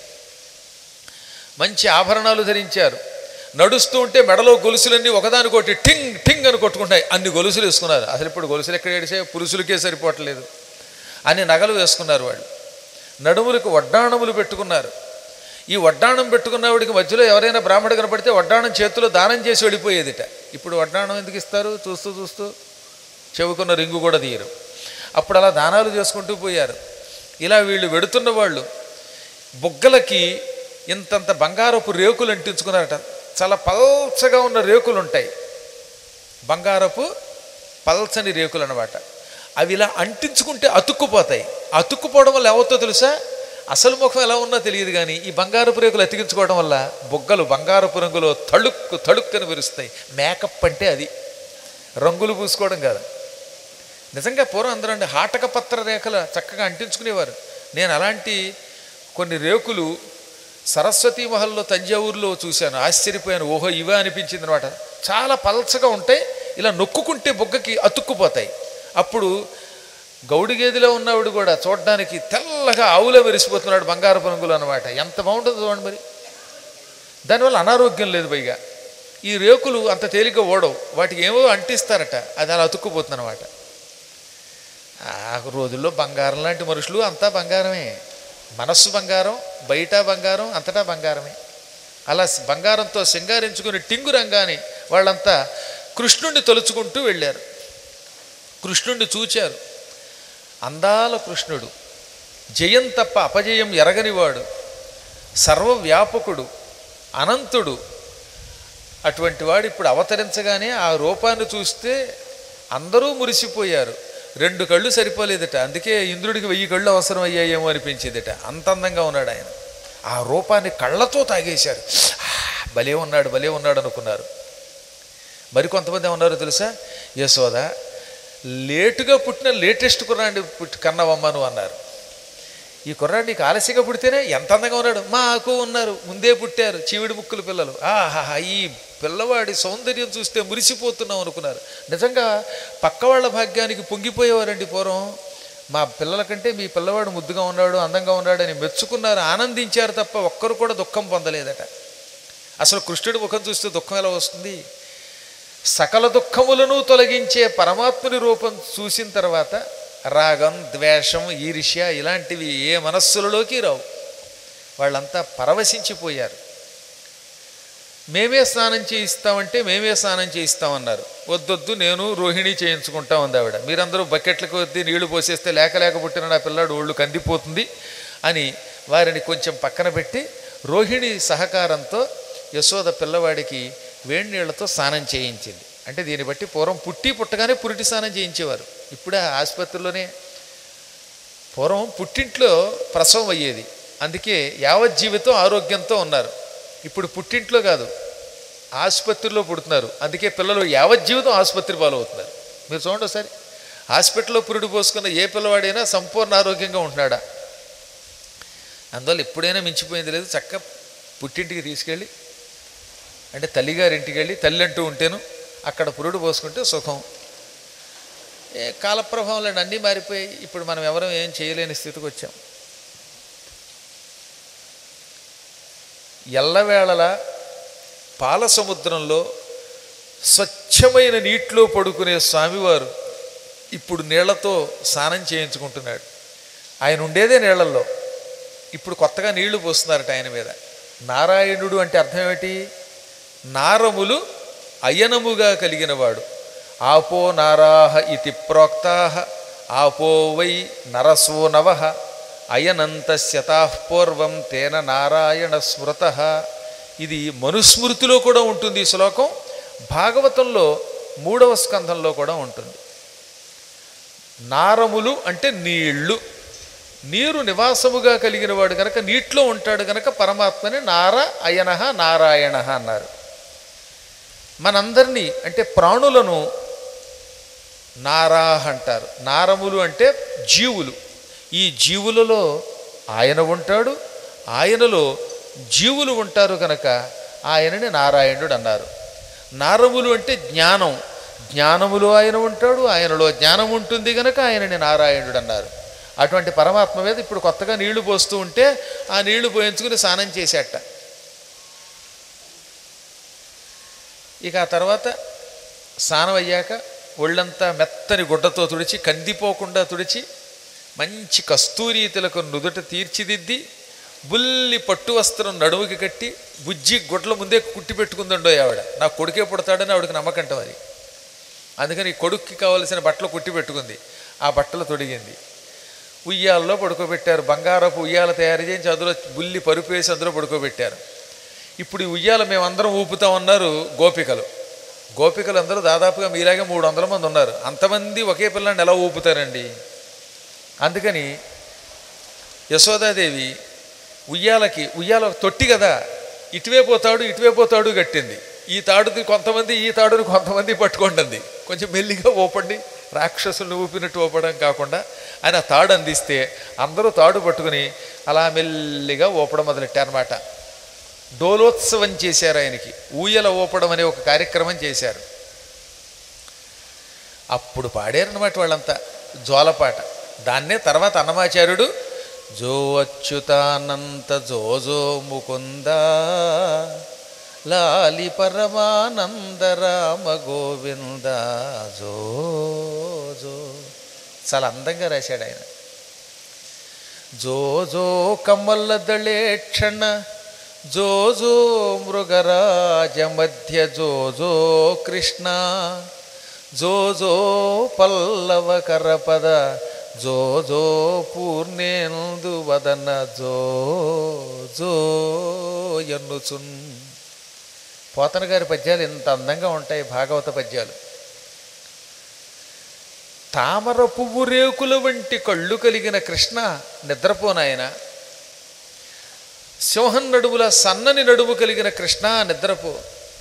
మంచి ఆభరణాలు ధరించారు నడుస్తూ ఉంటే మెడలో గొలుసులన్నీ ఒకదానికొకటి టింగ్ టింగ్ అని కొట్టుకుంటాయి అన్ని గొలుసులు వేసుకున్నారు అసలు ఇప్పుడు గొలుసులు ఎక్కడ ఏడిసే పురుషులకే సరిపోవట్లేదు అన్ని నగలు వేసుకున్నారు వాళ్ళు నడుములకు వడ్డాణములు పెట్టుకున్నారు ఈ వడ్డాణం పెట్టుకున్నవాడికి మధ్యలో ఎవరైనా బ్రాహ్మడు కనపడితే వడ్డాణం చేతిలో దానం చేసి వెళ్ళిపోయేదిట ఇప్పుడు వడ్డాణం ఎందుకు ఇస్తారు చూస్తూ చూస్తూ చెవుకున్న రింగు కూడా తీయరు అప్పుడు అలా దానాలు చేసుకుంటూ పోయారు ఇలా వీళ్ళు వెడుతున్న వాళ్ళు బుగ్గలకి ఇంతంత బంగారపు రేకులు అంటించుకున్నారట చాలా పల్చగా ఉన్న రేకులు ఉంటాయి బంగారపు పల్చని రేకులు అనమాట అవి ఇలా అంటించుకుంటే అతుక్కుపోతాయి అతుక్కుపోవడం వల్ల ఏమవుతుందో తెలుసా అసలు ముఖం ఎలా ఉన్నా తెలియదు కానీ ఈ బంగారపు రేకులు అతికించుకోవడం వల్ల బొగ్గలు బంగారపు రంగులో తళుక్కు తళుక్కని విరుస్తాయి మేకప్ అంటే అది రంగులు పూసుకోవడం కాదు నిజంగా పూర్వం అందరూ అండి హాటక పత్ర రేఖలు చక్కగా అంటించుకునేవారు నేను అలాంటి కొన్ని రేకులు సరస్వతి మహల్లో తంజావూరులో చూశాను ఆశ్చర్యపోయాను ఓహో ఇవే అనిపించింది అనమాట చాలా పల్చగా ఉంటాయి ఇలా నొక్కుకుంటే బొగ్గకి అతుక్కుపోతాయి అప్పుడు గౌడి గేదిలో ఉన్నవాడు కూడా చూడడానికి తెల్లగా ఆవులో మెరిసిపోతున్నాడు బంగారపు రంగులు అనమాట ఎంత బాగుంటుందో చూడండి మరి దానివల్ల అనారోగ్యం లేదు పైగా ఈ రేకులు అంత తేలిక ఓడవు వాటికి ఏమో అంటిస్తారట అది అలా అతుక్కుపోతుంది అనమాట ఆ రోజుల్లో బంగారం లాంటి మనుషులు అంతా బంగారమే మనస్సు బంగారం బయట బంగారం అంతటా బంగారమే అలా బంగారంతో సింగారించుకుని టింగు రంగాని వాళ్ళంతా కృష్ణుణ్ణి తలుచుకుంటూ వెళ్ళారు కృష్ణుణ్ణి చూచారు అందాల కృష్ణుడు జయం తప్ప అపజయం ఎరగనివాడు సర్వవ్యాపకుడు అనంతుడు అటువంటి వాడు ఇప్పుడు అవతరించగానే ఆ రూపాన్ని చూస్తే అందరూ మురిసిపోయారు రెండు కళ్ళు సరిపోలేదట అందుకే ఇంద్రుడికి వెయ్యి కళ్ళు అవసరం అయ్యాయేమో అనిపించేదట అంత అందంగా ఉన్నాడు ఆయన ఆ రూపాన్ని కళ్ళతో తాగేశారు "ఆ, భలే ఉన్నాడు భలే ఉన్నాడు అనుకున్నారు మరి కొంతమంది ఏమన్నారో తెలుసా యశోద లేటుగా పుట్టిన లేటెస్ట్ కుర్రాండి పుట్టి కన్నవమ్మ నువ్వు అన్నారు ఈ కుర్రాడు నీకు ఆలస్యంగా పుడితేనే ఎంత అందంగా ఉన్నాడు మాకు ఉన్నారు ముందే పుట్టారు చీవిడి ముక్కులు పిల్లలు ఆహాహా ఈ పిల్లవాడి సౌందర్యం చూస్తే మురిసిపోతున్నాం అనుకున్నారు నిజంగా పక్క వాళ్ళ భాగ్యానికి పొంగిపోయేవారండి పూర్వం మా పిల్లల కంటే మీ పిల్లవాడు ముద్దుగా ఉన్నాడు అందంగా ఉన్నాడు అని మెచ్చుకున్నారు ఆనందించారు తప్ప ఒక్కరు కూడా దుఃఖం పొందలేదట అసలు కృష్ణుడి ముఖం చూస్తే దుఃఖం ఎలా వస్తుంది సకల దుఃఖములను తొలగించే పరమాత్ముని రూపం చూసిన తర్వాత రాగం ద్వేషం ఈర్ష్య ఇలాంటివి ఏ మనస్సులలోకి రావు వాళ్ళంతా పరవశించిపోయారు మేమే స్నానం చేయిస్తామంటే మేమే స్నానం చేయిస్తామన్నారు వద్దొద్దు నేను రోహిణి చేయించుకుంటా ఉంది ఆవిడ మీరందరూ బకెట్లకు వద్ది నీళ్లు పోసేస్తే లేక లేక పుట్టిన నా పిల్లాడు ఒళ్ళు కందిపోతుంది అని వారిని కొంచెం పక్కన పెట్టి రోహిణి సహకారంతో యశోద పిల్లవాడికి వేడి నీళ్లతో స్నానం చేయించింది అంటే దీన్ని బట్టి పూర్వం పుట్టి పుట్టగానే పురిటి స్నానం చేయించేవారు ఇప్పుడే ఆసుపత్రిలోనే పూర్వం పుట్టింట్లో ప్రసవం అయ్యేది అందుకే యావత్ జీవితం ఆరోగ్యంతో ఉన్నారు ఇప్పుడు పుట్టింట్లో కాదు ఆసుపత్రిలో పుడుతున్నారు అందుకే పిల్లలు యావత్ జీవితం ఆసుపత్రి పాలవుతున్నారు మీరు చూడండి ఒకసారి హాస్పిటల్లో పురుడు పోసుకున్న ఏ పిల్లవాడైనా సంపూర్ణ ఆరోగ్యంగా ఉంటున్నాడా అందువల్ల ఎప్పుడైనా మించిపోయింది లేదు చక్క పుట్టింటికి తీసుకెళ్ళి అంటే తల్లిగారింటికి వెళ్ళి తల్లి అంటూ ఉంటేను అక్కడ పురుడు పోసుకుంటే సుఖం ఏ కాలప్రభావంలో అన్నీ మారిపోయి ఇప్పుడు మనం ఎవరం ఏం చేయలేని స్థితికి వచ్చాం ఎల్లవేళలా పాల సముద్రంలో స్వచ్ఛమైన నీటిలో పడుకునే స్వామివారు ఇప్పుడు నీళ్లతో స్నానం చేయించుకుంటున్నాడు ఆయన ఉండేదే నీళ్లలో ఇప్పుడు కొత్తగా నీళ్లు పోస్తున్నారట ఆయన మీద నారాయణుడు అంటే అర్థం ఏమిటి నారములు అయనముగా కలిగినవాడు ఆపో నారాహ ఇతి ప్రోక్తాహ ఆపో వై నరసో నవ అయనంతస్యతాః పూర్వం తేన నారాయణ స్మృత ఇది మనుస్మృతిలో కూడా ఉంటుంది ఈ శ్లోకం భాగవతంలో మూడవ స్కంధంలో కూడా ఉంటుంది నారములు అంటే నీళ్లు నీరు నివాసముగా కలిగిన వాడు గనక నీటిలో ఉంటాడు గనక పరమాత్మని నార అయన నారాయణ అన్నారు మనందరినీ అంటే ప్రాణులను నారాహ అంటారు నారములు అంటే జీవులు ఈ జీవులలో ఆయన ఉంటాడు ఆయనలో జీవులు ఉంటారు కనుక ఆయనని నారాయణుడు అన్నారు నారములు అంటే జ్ఞానం జ్ఞానములో ఆయన ఉంటాడు ఆయనలో జ్ఞానం ఉంటుంది కనుక ఆయనని నారాయణుడు అన్నారు అటువంటి పరమాత్మ మీద ఇప్పుడు కొత్తగా నీళ్లు పోస్తూ ఉంటే ఆ నీళ్లు పోయించుకుని స్నానం చేసేట ఇక ఆ తర్వాత స్నానం అయ్యాక ఒళ్ళంతా మెత్తని గుడ్డతో తుడిచి కందిపోకుండా తుడిచి మంచి కస్తూరి తిలకు నుదుట తీర్చిదిద్ది బుల్లి పట్టు వస్త్రం నడుముకి కట్టి బుజ్జి గుడ్ల ముందే కుట్టి పెట్టుకుందండో ఆవిడ నా కొడుకే పుడతాడని ఆవిడకి నమ్మకంట మరి అందుకని ఈ కొడుక్కి కావలసిన బట్టలు కుట్టి పెట్టుకుంది ఆ బట్టలు తొడిగింది ఉయ్యాలలో పడుకోబెట్టారు బంగారపు ఉయ్యాల తయారు చేయించి అందులో బుల్లి పరుపు వేసి అందులో పడుకోబెట్టారు ఇప్పుడు ఈ ఉయ్యాల మేమందరం ఊపుతా ఉన్నారు గోపికలు గోపికలు అందరూ దాదాపుగా మీలాగే మూడు వందల మంది ఉన్నారు అంతమంది ఒకే పిల్లని ఎలా ఊపుతారండి అందుకని యశోదాదేవి ఉయ్యాలకి ఉయ్యాల తొట్టి కదా ఇటువే పోతాడు ఇటువే పోతాడు కట్టింది ఈ తాడుని కొంతమంది ఈ తాడుని కొంతమంది పట్టుకుంటుంది కొంచెం మెల్లిగా ఊపండి రాక్షసులను ఊపినట్టు ఊపడం కాకుండా ఆయన తాడు అందిస్తే అందరూ తాడు పట్టుకుని అలా మెల్లిగా ఊపడం మొదలెట్టారన్నమాట డోలోత్సవం చేశారు ఆయనకి ఊయల ఊపడం అనే ఒక కార్యక్రమం చేశారు అప్పుడు పాడారన్నమాట వాళ్ళంతా జోలపాట దాన్నే తర్వాత అన్నమాచార్యుడు జో అచ్యుతానంత జో జో ముకుంద లాలి పరమానంద రామ గోవింద జో జో చాలా అందంగా రాశాడు ఆయన జో జో కమల దళేక్షణ జో జో మృగరాజ మధ్య జో జో కృష్ణ జో జో పల్లవ కరపద జో జో పూర్ణేందు వదన జో జో ఎన్నుచున్ పోతన గారి పద్యాలు ఇంత అందంగా ఉంటాయి భాగవత పద్యాలు తామర పువ్వు రేకుల వంటి కళ్ళు కలిగిన కృష్ణ నిద్రపోనాయన సింహం నడుముల సన్నని నడుము కలిగిన కృష్ణ నిద్రపో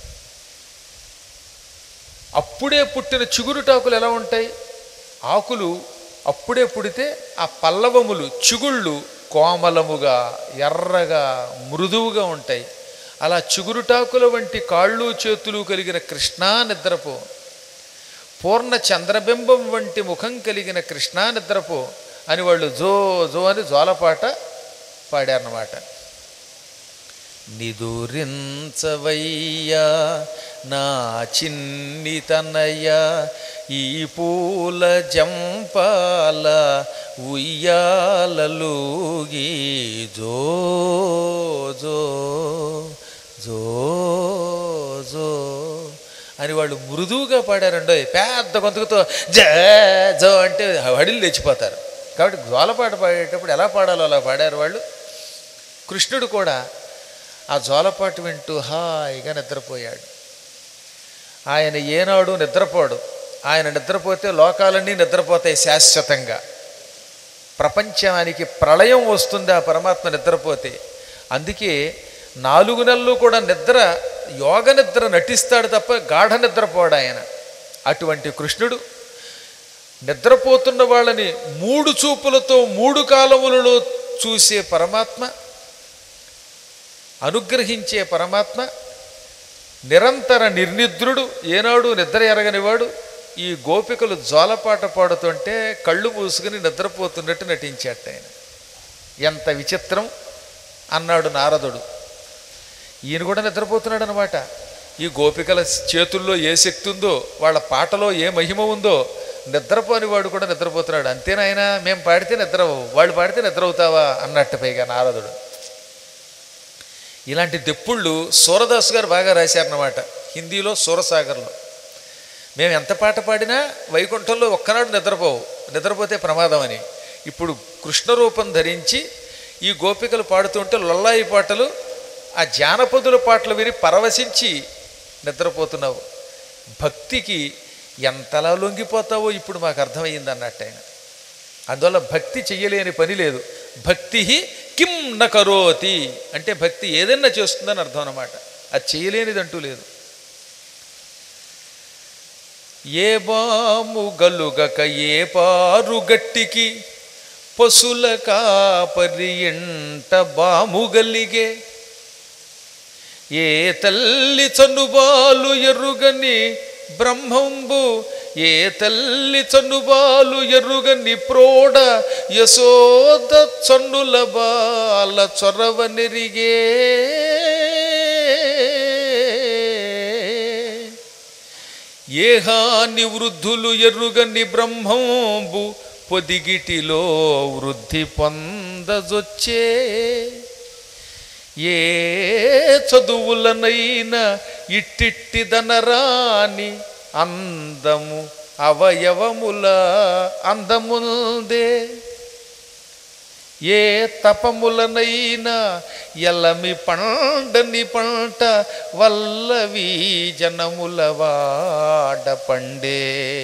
అప్పుడే పుట్టిన చిగురుటాకులు ఎలా ఉంటాయి ఆకులు అప్పుడే పుడితే ఆ పల్లవములు చిగుళ్ళు కోమలముగా ఎర్రగా మృదువుగా ఉంటాయి అలా చిగురుటాకుల వంటి కాళ్ళు చేతులు కలిగిన కృష్ణ నిద్రపో పూర్ణ చంద్రబింబం వంటి ముఖం కలిగిన కృష్ణ నిద్రపో అని వాళ్ళు జో జో అని జోలపాట పాడారన్నమాట నిదురించవయ్యా నా చిన్ని తనయ ఈ పూల జంపాల ఉయ్యాలలుగి జో జో జో జో అని వాళ్ళు మృదువుగా పాడారండో పెద్ద గొంతుకుతో జ జో అంటే హడిలు తెచ్చిపోతారు కాబట్టి జోలపాట పాడేటప్పుడు ఎలా పాడాలో అలా పాడారు వాళ్ళు కృష్ణుడు కూడా ఆ జోలపాటు వింటూ హాయిగా నిద్రపోయాడు ఆయన ఏనాడు నిద్రపోడు ఆయన నిద్రపోతే లోకాలన్నీ నిద్రపోతాయి శాశ్వతంగా ప్రపంచానికి ప్రళయం వస్తుంది ఆ పరమాత్మ నిద్రపోతే అందుకే నాలుగు నెలలు కూడా నిద్ర యోగ నిద్ర నటిస్తాడు తప్ప గాఢ నిద్రపోడు ఆయన అటువంటి కృష్ణుడు నిద్రపోతున్న వాళ్ళని మూడు చూపులతో మూడు కాలములలో చూసే పరమాత్మ అనుగ్రహించే పరమాత్మ నిరంతర నిర్నిద్రుడు ఏనాడు నిద్ర ఎరగనివాడు ఈ గోపికలు జోలపాట పాడుతుంటే కళ్ళు మూసుకుని నిద్రపోతున్నట్టు నటించాట ఆయన ఎంత విచిత్రం అన్నాడు నారదుడు ఈయన కూడా నిద్రపోతున్నాడు అనమాట ఈ గోపికల చేతుల్లో ఏ శక్తి ఉందో వాళ్ళ పాటలో ఏ మహిమ ఉందో నిద్రపోని వాడు కూడా నిద్రపోతున్నాడు అంతేనాయన మేము పాడితే నిద్రవు వాళ్ళు పాడితే నిద్రవుతావా అన్నట్టు పైగా నారదుడు ఇలాంటి దెప్పుళ్ళు సూరదాస్ గారు బాగా రాశారన్నమాట హిందీలో సూరసాగర్లో మేము ఎంత పాట పాడినా వైకుంఠంలో ఒక్కనాడు నిద్రపోవు నిద్రపోతే ప్రమాదం అని ఇప్పుడు కృష్ణ రూపం ధరించి ఈ గోపికలు పాడుతుంటే లొల్లాయి పాటలు ఆ జానపదుల పాటలు విని పరవశించి నిద్రపోతున్నావు భక్తికి ఎంతలా లొంగిపోతావో ఇప్పుడు మాకు అర్థమయ్యింది అన్నట్టు ఆయన అందువల్ల భక్తి చెయ్యలేని పని లేదు భక్తి కిం న కరోతి అంటే భక్తి ఏదైనా చేస్తుందని అర్థం అన్నమాట అది చేయలేనిదంటూ లేదు ఏ బాము గలుగక ఏ పారు గట్టికి పశుల కాపరి ఎంట బాము గలిగే ఏ తల్లి చనుబాలు ఎరుగని బ్రహ్మంబు ఏ తల్లి చనుబాలు ఎరుగని ప్రోడ యశోద చన్నుల బాల చొరవ నెరిగే ఏ హాని వృద్ధులు ఎరుగని బ్రహ్మంబు పొదిగిటిలో వృద్ధి పొందజొచ్చే ఏ చదువులనైనా ఇట్టిట్టి దనరాని అందము అవయవముల అందముందే ఏ తపములనైనా ఎల్లమి పండని పంట వల్లవి జనముల వాడ పండే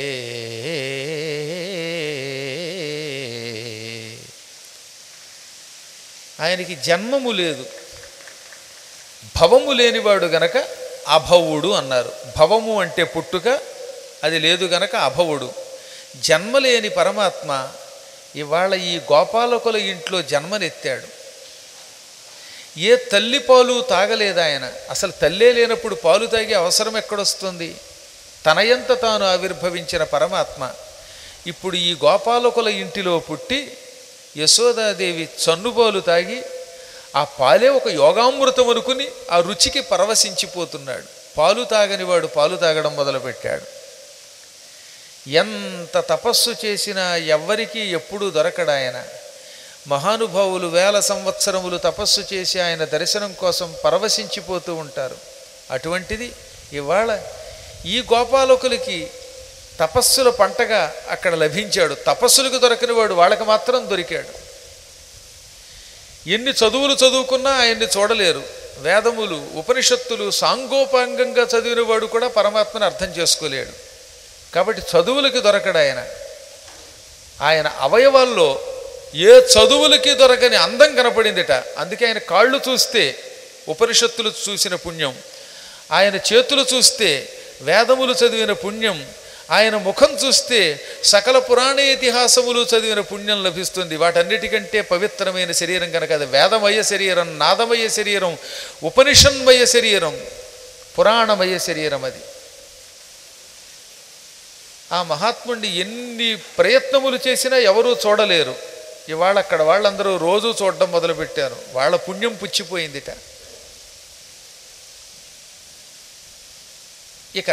ఆయనకి జన్మము లేదు భవము లేనివాడు గనక అభవుడు అన్నారు భవము అంటే పుట్టుక అది లేదు గనక అభవుడు జన్మలేని పరమాత్మ ఇవాళ ఈ గోపాలకుల ఇంట్లో జన్మనెత్తాడు ఏ తల్లి పాలు తాగలేదు ఆయన అసలు తల్లే లేనప్పుడు పాలు తాగే అవసరం ఎక్కడొస్తుంది తనయంత తాను ఆవిర్భవించిన పరమాత్మ ఇప్పుడు ఈ గోపాలకుల ఇంటిలో పుట్టి యశోదాదేవి చన్నుపాలు తాగి ఆ పాలే ఒక యోగామృతం అనుకుని ఆ రుచికి పరవశించిపోతున్నాడు పాలు తాగని వాడు పాలు తాగడం మొదలుపెట్టాడు ఎంత తపస్సు చేసినా ఎవ్వరికీ ఎప్పుడూ దొరకడాయన మహానుభావులు వేల సంవత్సరములు తపస్సు చేసి ఆయన దర్శనం కోసం పరవశించిపోతూ ఉంటారు అటువంటిది ఇవాళ ఈ గోపాలకులకి తపస్సుల పంటగా అక్కడ లభించాడు తపస్సులకు దొరకని వాడు వాళ్ళకి మాత్రం దొరికాడు ఎన్ని చదువులు చదువుకున్నా ఆయన్ని చూడలేరు వేదములు ఉపనిషత్తులు సాంగోపాంగంగా చదివిన వాడు కూడా పరమాత్మని అర్థం చేసుకోలేడు కాబట్టి చదువులకి దొరకడు ఆయన ఆయన అవయవాల్లో ఏ చదువులకి దొరకని అందం కనపడిందిట అందుకే ఆయన కాళ్ళు చూస్తే ఉపనిషత్తులు చూసిన పుణ్యం ఆయన చేతులు చూస్తే వేదములు చదివిన పుణ్యం ఆయన ముఖం చూస్తే సకల పురాణ ఇతిహాసములు చదివిన పుణ్యం లభిస్తుంది వాటన్నిటికంటే పవిత్రమైన శరీరం కనుక అది వేదమయ శరీరం నాదమయ శరీరం ఉపనిషన్మయ శరీరం పురాణమయ శరీరం అది ఆ మహాత్ముడిని ఎన్ని ప్రయత్నములు చేసినా ఎవరూ చూడలేరు ఇవాళ అక్కడ వాళ్ళందరూ రోజు చూడడం మొదలుపెట్టారు వాళ్ళ పుణ్యం పుచ్చిపోయిందిట ఇక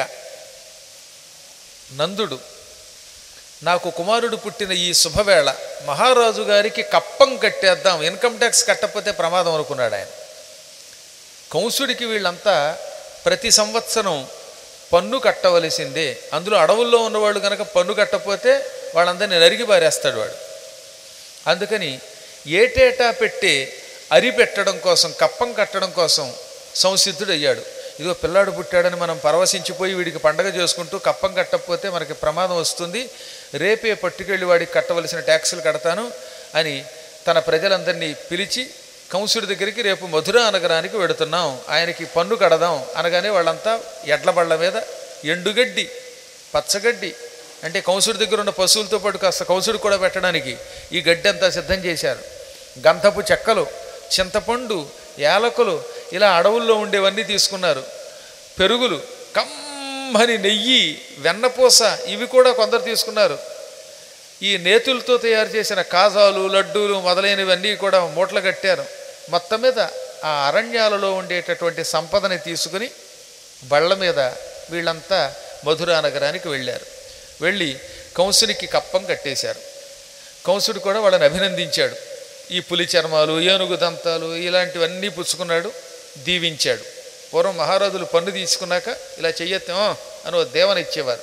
నందుడు నాకు కుమారుడు పుట్టిన ఈ శుభవేళ మహారాజు గారికి కప్పం కట్టేద్దాం ఇన్కమ్ ట్యాక్స్ కట్టకపోతే ప్రమాదం అనుకున్నాడు ఆయన కంసుడికి వీళ్ళంతా ప్రతి సంవత్సరం పన్ను కట్టవలసిందే అందులో అడవుల్లో ఉన్నవాళ్ళు కనుక పన్ను కట్టకపోతే వాళ్ళందరినీ నరిగి పారేస్తాడు వాడు అందుకని ఏటేటా పెట్టి అరి పెట్టడం కోసం కప్పం కట్టడం కోసం సంసిద్ధుడయ్యాడు ఇదిగో పిల్లాడు పుట్టాడని మనం పరవశించిపోయి వీడికి పండగ చేసుకుంటూ కప్పం కట్టకపోతే మనకి ప్రమాదం వస్తుంది రేపే పట్టుకెళ్ళి వాడికి కట్టవలసిన ట్యాక్సులు కడతాను అని తన ప్రజలందరినీ పిలిచి కంసుడి దగ్గరికి రేపు మధురా నగరానికి వెడుతున్నాం ఆయనకి పన్ను కడదాం అనగానే వాళ్ళంతా ఎడ్ల బళ్ళ మీద ఎండుగడ్డి పచ్చగడ్డి అంటే కంసుడి దగ్గర ఉన్న పశువులతో పాటు కాస్త కంసుడు కూడా పెట్టడానికి ఈ గడ్డి అంతా సిద్ధం చేశారు గంధపు చెక్కలు చింతపండు యాలకులు ఇలా అడవుల్లో ఉండేవన్నీ తీసుకున్నారు పెరుగులు కమ్మని నెయ్యి వెన్నపూస ఇవి కూడా కొందరు తీసుకున్నారు ఈ నేతులతో తయారు చేసిన కాజాలు లడ్డూలు మొదలైనవన్నీ కూడా మూటలు కట్టారు మొత్తం మీద ఆ అరణ్యాలలో ఉండేటటువంటి సంపదని తీసుకుని బళ్ళ మీద వీళ్ళంతా మధురా నగరానికి వెళ్ళారు వెళ్ళి కంసునికి కప్పం కట్టేశారు కంసుడు కూడా వాళ్ళని అభినందించాడు ఈ పులి చర్మాలు ఏనుగు దంతాలు ఇలాంటివన్నీ పుచ్చుకున్నాడు దీవించాడు పూర్వం మహారాజులు పన్ను తీసుకున్నాక ఇలా చెయ్యొత్తాం అని ఓ దేవన ఇచ్చేవారు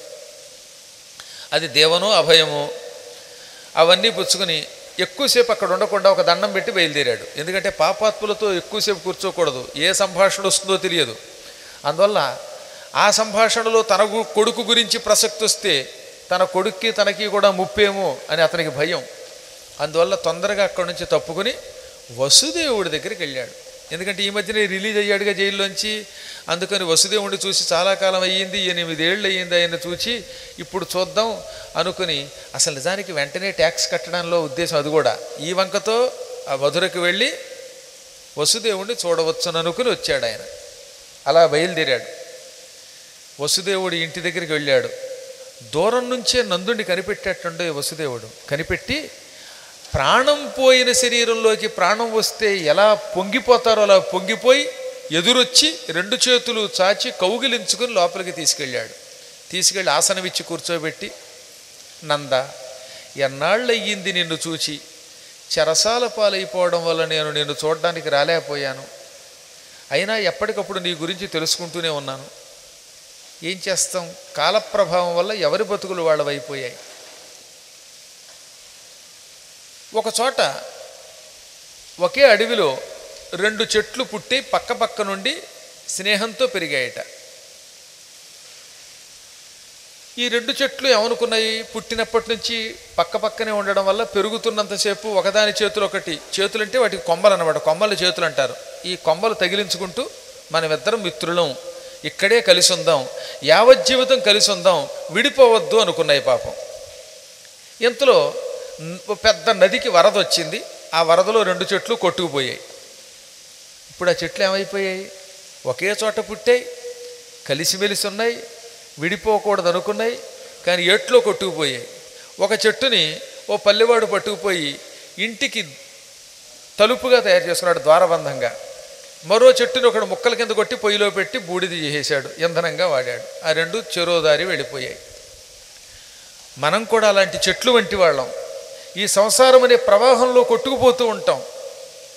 అది దేవనో అభయమో అవన్నీ పుచ్చుకుని ఎక్కువసేపు అక్కడ ఉండకుండా ఒక దండం పెట్టి బయలుదేరాడు ఎందుకంటే పాపాత్ములతో ఎక్కువసేపు కూర్చోకూడదు ఏ సంభాషణ వస్తుందో తెలియదు అందువల్ల ఆ సంభాషణలో తన గు- కొడుకు గురించి ప్రసక్తి వస్తే తన కొడుక్కి తనకి కూడా ముప్పేమో అని అతనికి భయం అందువల్ల తొందరగా అక్కడి నుంచి తప్పుకుని వసుదేవుడి దగ్గరికి వెళ్ళాడు ఎందుకంటే ఈ మధ్యనే రిలీజ్ అయ్యాడుగా జైల్లోంచి అందుకని వసుదేవుడిని చూసి చాలా కాలం అయ్యింది ఎనిమిదేళ్ళు అయ్యింది ఆయన చూచి ఇప్పుడు చూద్దాం అనుకుని అసలు నిజానికి వెంటనే ట్యాక్స్ కట్టడంలో ఉద్దేశం అది కూడా ఈ వంకతో ఆ మధురకు వెళ్ళి వసుదేవుడిని చూడవచ్చును అనుకుని వచ్చాడు ఆయన అలా బయలుదేరాడు వసుదేవుడి ఇంటి దగ్గరికి వెళ్ళాడు దూరం నుంచే నందుని కనిపెట్టేటండే వసుదేవుడు కనిపెట్టి ప్రాణం పోయిన శరీరంలోకి ప్రాణం వస్తే ఎలా పొంగిపోతారో అలా పొంగిపోయి ఎదురొచ్చి రెండు చేతులు చాచి కౌగిలించుకుని లోపలికి తీసుకెళ్ళాడు తీసుకెళ్ళి ఆసనం ఇచ్చి కూర్చోబెట్టి నంద ఎన్నాళ్ళయ్యింది నిన్ను చూచి చెరసాల పాలైపోవడం వల్ల నేను నిన్ను చూడడానికి రాలేకపోయాను అయినా ఎప్పటికప్పుడు నీ గురించి తెలుసుకుంటూనే ఉన్నాను ఏం చేస్తాం కాలప్రభావం వల్ల ఎవరి బతుకులు వాళ్ళవైపోయాయి ఒక చోట ఒకే అడవిలో రెండు చెట్లు పుట్టి పక్క పక్క నుండి స్నేహంతో పెరిగాయట ఈ రెండు చెట్లు ఏమనుకున్నాయి పుట్టినప్పటి నుంచి పక్క పక్కనే ఉండడం వల్ల పెరుగుతున్నంతసేపు ఒకదాని చేతులు ఒకటి చేతులు అంటే వాటికి కొమ్మలు అనమాట కొమ్మలు చేతులు అంటారు ఈ కొమ్మలు తగిలించుకుంటూ మనమిద్దరం మిత్రులం ఇక్కడే కలిసి ఉందాం యావజ్జీవితం కలిసి ఉందాం విడిపోవద్దు అనుకున్నాయి పాపం ఇంతలో న్- ఓ పెద్ద నదికి వరద వచ్చింది ఆ వరదలో రెండు చెట్లు కొట్టుకుపోయాయి ఇప్పుడు ఆ చెట్లు ఏమైపోయాయి ఒకే చోట పుట్టాయి కలిసిమెలిసి ఉన్నాయి విడిపోకూడదు అనుకున్నాయి కానీ ఏట్లో కొట్టుకుపోయాయి ఒక చెట్టుని ఓ పల్లెవాడు పట్టుకుపోయి ఇంటికి తలుపుగా తయారు చేసుకున్నాడు ద్వారబంధంగా మరో చెట్టుని ఒకడు ముక్కల కింద కొట్టి పొయ్యిలో పెట్టి బూడిద చేసేశాడు ఇంధనంగా వాడాడు ఆ రెండు చెరోదారి వెళ్ళిపోయాయి మనం కూడా అలాంటి చెట్లు వంటి వాళ్ళం ఈ సంసారం అనే ప్రవాహంలో కొట్టుకుపోతూ ఉంటాం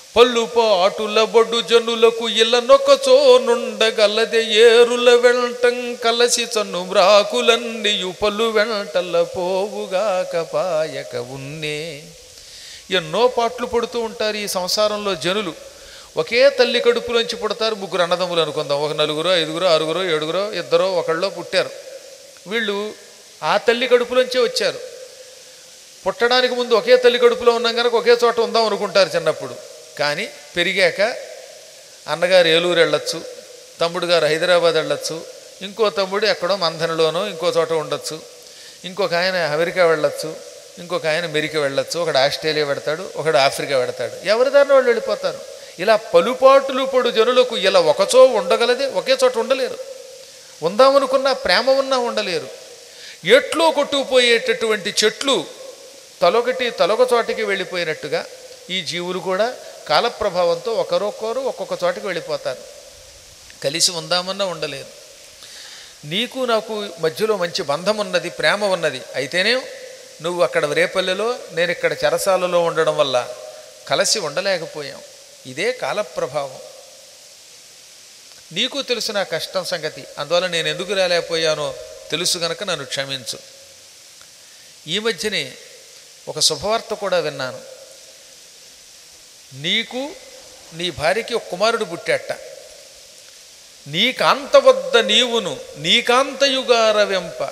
పళ్ళు పాటుల బొడ్డు జనులకు ఇల్లనొక్కచో నుండగల్లదే ఏరుల వెంటం కలసి చన్ను బ్రాకులన్నీయు పలు వెంటల్ల పోవుగాక పాయక ఉన్నే ఎన్నో పాటలు పడుతూ ఉంటారు ఈ సంసారంలో జనులు ఒకే తల్లి కడుపులోంచి పుడతారు ముగ్గురు అన్నదమ్ములు అనుకుందాం ఒక నలుగురో ఐదుగురో ఆరుగురో ఏడుగురో ఇద్దరో ఒకళ్ళో పుట్టారు వీళ్ళు ఆ తల్లి కడుపులోంచే వచ్చారు పుట్టడానికి ముందు ఒకే తల్లి కడుపులో ఉన్నాం కనుక ఒకే చోట ఉందాం అనుకుంటారు చిన్నప్పుడు కానీ పెరిగాక అన్నగారు ఏలూరు వెళ్ళొచ్చు తమ్ముడు గారు హైదరాబాద్ వెళ్ళొచ్చు ఇంకో తమ్ముడు ఎక్కడో మంథనలోనో ఇంకో చోట ఉండొచ్చు ఇంకొక ఆయన అమెరికా వెళ్ళొచ్చు ఇంకొక ఆయన అమెరికా వెళ్ళొచ్చు ఒకడు ఆస్ట్రేలియా పెడతాడు ఒకడు ఆఫ్రికా పెడతాడు ఎవరి దారిన వాళ్ళు వెళ్ళిపోతారు ఇలా పలుపాటులు పడు జనులకు ఇలా ఒకచో ఉండగలదే ఒకే చోట ఉండలేరు ఉందామనుకున్నా ప్రేమ ఉన్నా ఉండలేరు ఎట్లో కొట్టుకుపోయేటటువంటి చెట్లు తలొకటి తలొక చోటికి వెళ్ళిపోయినట్టుగా ఈ జీవులు కూడా కాలప్రభావంతో ఒకరొకరు ఒక్కొక్క చోటికి వెళ్ళిపోతారు కలిసి ఉందామన్నా ఉండలేరు నీకు నాకు మధ్యలో మంచి బంధం ఉన్నది ప్రేమ ఉన్నది అయితేనే నువ్వు అక్కడ రేపల్లెలో నేను ఇక్కడ చెరసాలలో ఉండడం వల్ల కలిసి ఉండలేకపోయాం ఇదే కాలప్రభావం నీకు తెలుసు నా కష్టం సంగతి అందువల్ల నేను ఎందుకు రాలేకపోయానో తెలుసు గనక నన్ను క్షమించు ఈ మధ్యనే ఒక శుభవార్త కూడా విన్నాను నీకు నీ భార్యకి ఒక కుమారుడు పుట్టాట నీ కాంత వద్ద నీవును నీ కాంతయుగార వెంప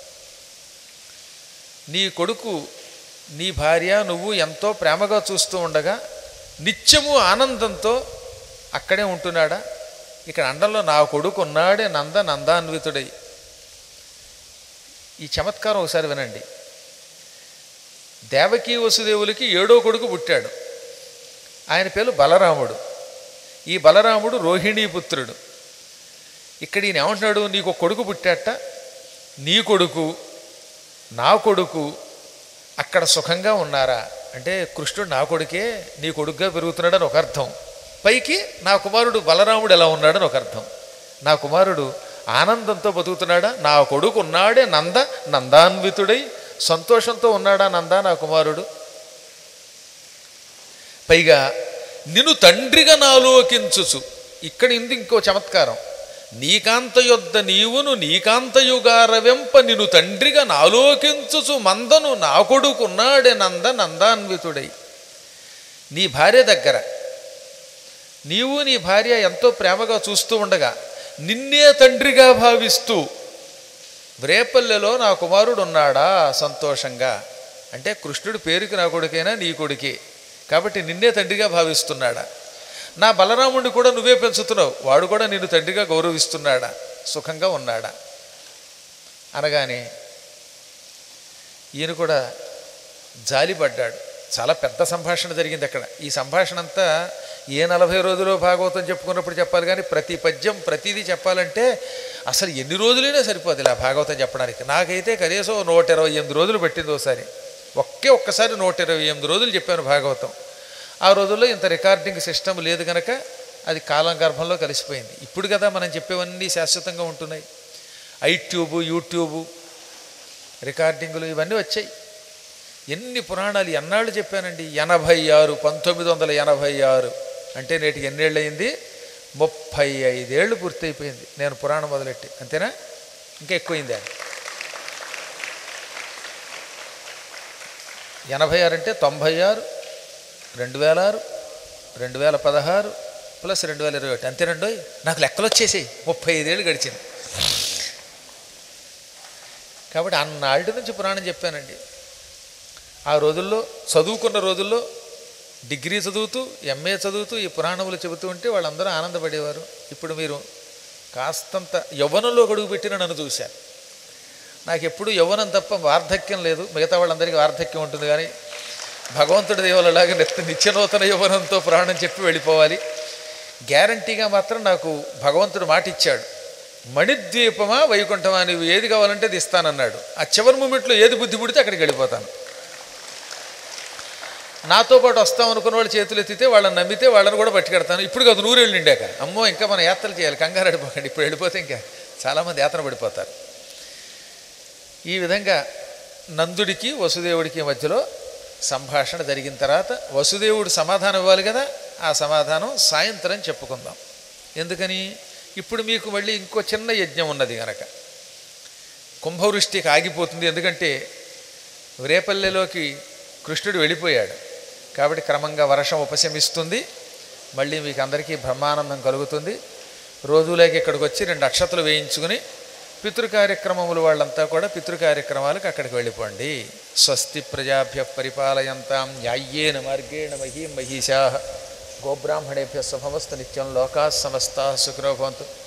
నీ కొడుకు నీ భార్య నువ్వు ఎంతో ప్రేమగా చూస్తూ ఉండగా నిత్యము ఆనందంతో అక్కడే ఉంటున్నాడా ఇక్కడ అండంలో నా కొడుకు ఉన్నాడే నంద నందాన్వితుడై ఈ చమత్కారం ఒకసారి వినండి దేవకీ వసుదేవులకి ఏడో కొడుకు పుట్టాడు ఆయన పేరు బలరాముడు ఈ బలరాముడు రోహిణీపుత్రుడు ఇక్కడ ఈయన ఏమంటున్నాడు నీకు ఒక కొడుకు పుట్టాట నీ కొడుకు నా కొడుకు అక్కడ సుఖంగా ఉన్నారా అంటే కృష్ణుడు నా కొడుకే నీ కొడుకుగా పెరుగుతున్నాడని ఒక అర్థం పైకి నా కుమారుడు బలరాముడు ఎలా ఉన్నాడని ఒక అర్థం నా కుమారుడు ఆనందంతో బతుకుతున్నాడా నా కొడుకు ఉన్నాడే నంద నందాన్వితుడై సంతోషంతో ఉన్నాడా నంద నా కుమారుడు పైగా నిన్ను తండ్రిగా నాలోకించుచు ఇక్కడ ఇంది ఇంకో చమత్కారం నీకాంత యొద్ద నీవును నీకాంతయుగార వెంప నిన్ను తండ్రిగా నాలోకించుచు మందను నా కొడుకున్నాడే నంద నందాన్వితుడై నీ భార్య దగ్గర నీవు నీ భార్య ఎంతో ప్రేమగా చూస్తూ ఉండగా నిన్నే తండ్రిగా భావిస్తూ వ్రేపల్లెలో నా కుమారుడు ఉన్నాడా సంతోషంగా అంటే కృష్ణుడి పేరుకి నా కొడుకైనా నీ కొడుకే కాబట్టి నిన్నే తండ్రిగా భావిస్తున్నాడా నా బలరాముడిని కూడా నువ్వే పెంచుతున్నావు వాడు కూడా నిన్ను తండ్రిగా గౌరవిస్తున్నాడా సుఖంగా ఉన్నాడా అనగానే ఈయన కూడా జాలిపడ్డాడు చాలా పెద్ద సంభాషణ జరిగింది అక్కడ ఈ సంభాషణ అంతా ఏ నలభై రోజులు భాగవతం చెప్పుకున్నప్పుడు చెప్పాలి కానీ ప్రతి పద్యం ప్రతిదీ చెప్పాలంటే అసలు ఎన్ని రోజులైనా సరిపోదు ఇలా భాగవతం చెప్పడానికి నాకైతే కనీసం నూట ఇరవై ఎనిమిది రోజులు పట్టింది ఒకసారి ఒకే ఒక్కసారి నూట ఇరవై ఎనిమిది రోజులు చెప్పాను భాగవతం ఆ రోజుల్లో ఇంత రికార్డింగ్ సిస్టమ్ లేదు కనుక అది కాలం గర్భంలో కలిసిపోయింది ఇప్పుడు కదా మనం చెప్పేవన్నీ శాశ్వతంగా ఉంటున్నాయి ఐట్యూబు యూట్యూబు రికార్డింగులు ఇవన్నీ వచ్చాయి ఎన్ని పురాణాలు ఎన్నాళ్ళు చెప్పానండి ఎనభై ఆరు పంతొమ్మిది వందల ఎనభై ఆరు అంటే నేటికి ఎన్నేళ్ళు అయింది ముప్పై ఐదేళ్ళు పూర్తయిపోయింది నేను పురాణం మొదలెట్టి అంతేనా ఇంకా ఎక్కువైందా ఎనభై ఆరు అంటే తొంభై ఆరు రెండు వేల ఆరు రెండు వేల పదహారు ప్లస్ రెండు వేల ఇరవై ఒకటి అంతేనండి నాకు లెక్కలు వచ్చేసాయి ముప్పై ఐదేళ్ళు గడిచింది కాబట్టి అన్నాళ్ళ నుంచి పురాణం చెప్పానండి ఆ రోజుల్లో చదువుకున్న రోజుల్లో డిగ్రీ చదువుతూ ఎంఏ చదువుతూ ఈ పురాణములు చెబుతూ ఉంటే వాళ్ళందరూ ఆనందపడేవారు ఇప్పుడు మీరు కాస్తంత యవ్వనంలో గడుగు పెట్టిన నన్ను చూశారు నాకు ఎప్పుడు యవ్వనం తప్ప వార్ధక్యం లేదు మిగతా వాళ్ళందరికీ వార్ధక్యం ఉంటుంది కానీ భగవంతుడి దేవులలాగా నిత్య నిత్యనూతన యవ్వనంతో ప్రాణం చెప్పి వెళ్ళిపోవాలి గ్యారంటీగా మాత్రం నాకు భగవంతుడు మాట ఇచ్చాడు మణిద్వీపమా వైకుంఠమా నువ్వు ఏది కావాలంటే అది ఇస్తానన్నాడు ఆ చివరి మూమెంట్లో ఏది బుద్ధి పుడితే అక్కడికి వెళ్ళిపోతాను నాతో పాటు వస్తాం అనుకున్న వాళ్ళు చేతులు ఎత్తితే వాళ్ళని నమ్మితే వాళ్ళని కూడా పట్టుకెడతాను ఇప్పుడు కాదు నూరు వెళ్ళి నిండాక అమ్మో ఇంకా మన యాత్రలు చేయాలి కంగారు అడిపోకండి ఇప్పుడు వెళ్ళిపోతే ఇంకా చాలామంది యాత్ర పడిపోతారు ఈ విధంగా నందుడికి వసుదేవుడికి మధ్యలో సంభాషణ జరిగిన తర్వాత వసుదేవుడు సమాధానం ఇవ్వాలి కదా ఆ సమాధానం సాయంత్రం చెప్పుకుందాం ఎందుకని ఇప్పుడు మీకు మళ్ళీ ఇంకో చిన్న యజ్ఞం ఉన్నది గనక కుంభవృష్టికి ఆగిపోతుంది ఎందుకంటే రేపల్లెలోకి కృష్ణుడు వెళ్ళిపోయాడు కాబట్టి క్రమంగా వర్షం ఉపశమిస్తుంది మళ్ళీ మీకు అందరికీ బ్రహ్మానందం కలుగుతుంది రోజులేకి ఇక్కడికి వచ్చి రెండు అక్షతలు వేయించుకుని పితృ కార్యక్రమములు వాళ్ళంతా కూడా పితృ కార్యక్రమాలకు అక్కడికి వెళ్ళిపోండి స్వస్తి ప్రజాభ్య పరిపాలయంతాం న్యాయ్యేన మార్గేణ మహీ మహిషా గోబ్రాహ్మణేభ్య శుభమస్తు నిత్యం లోకా సమస్త సుఖినో భవంతు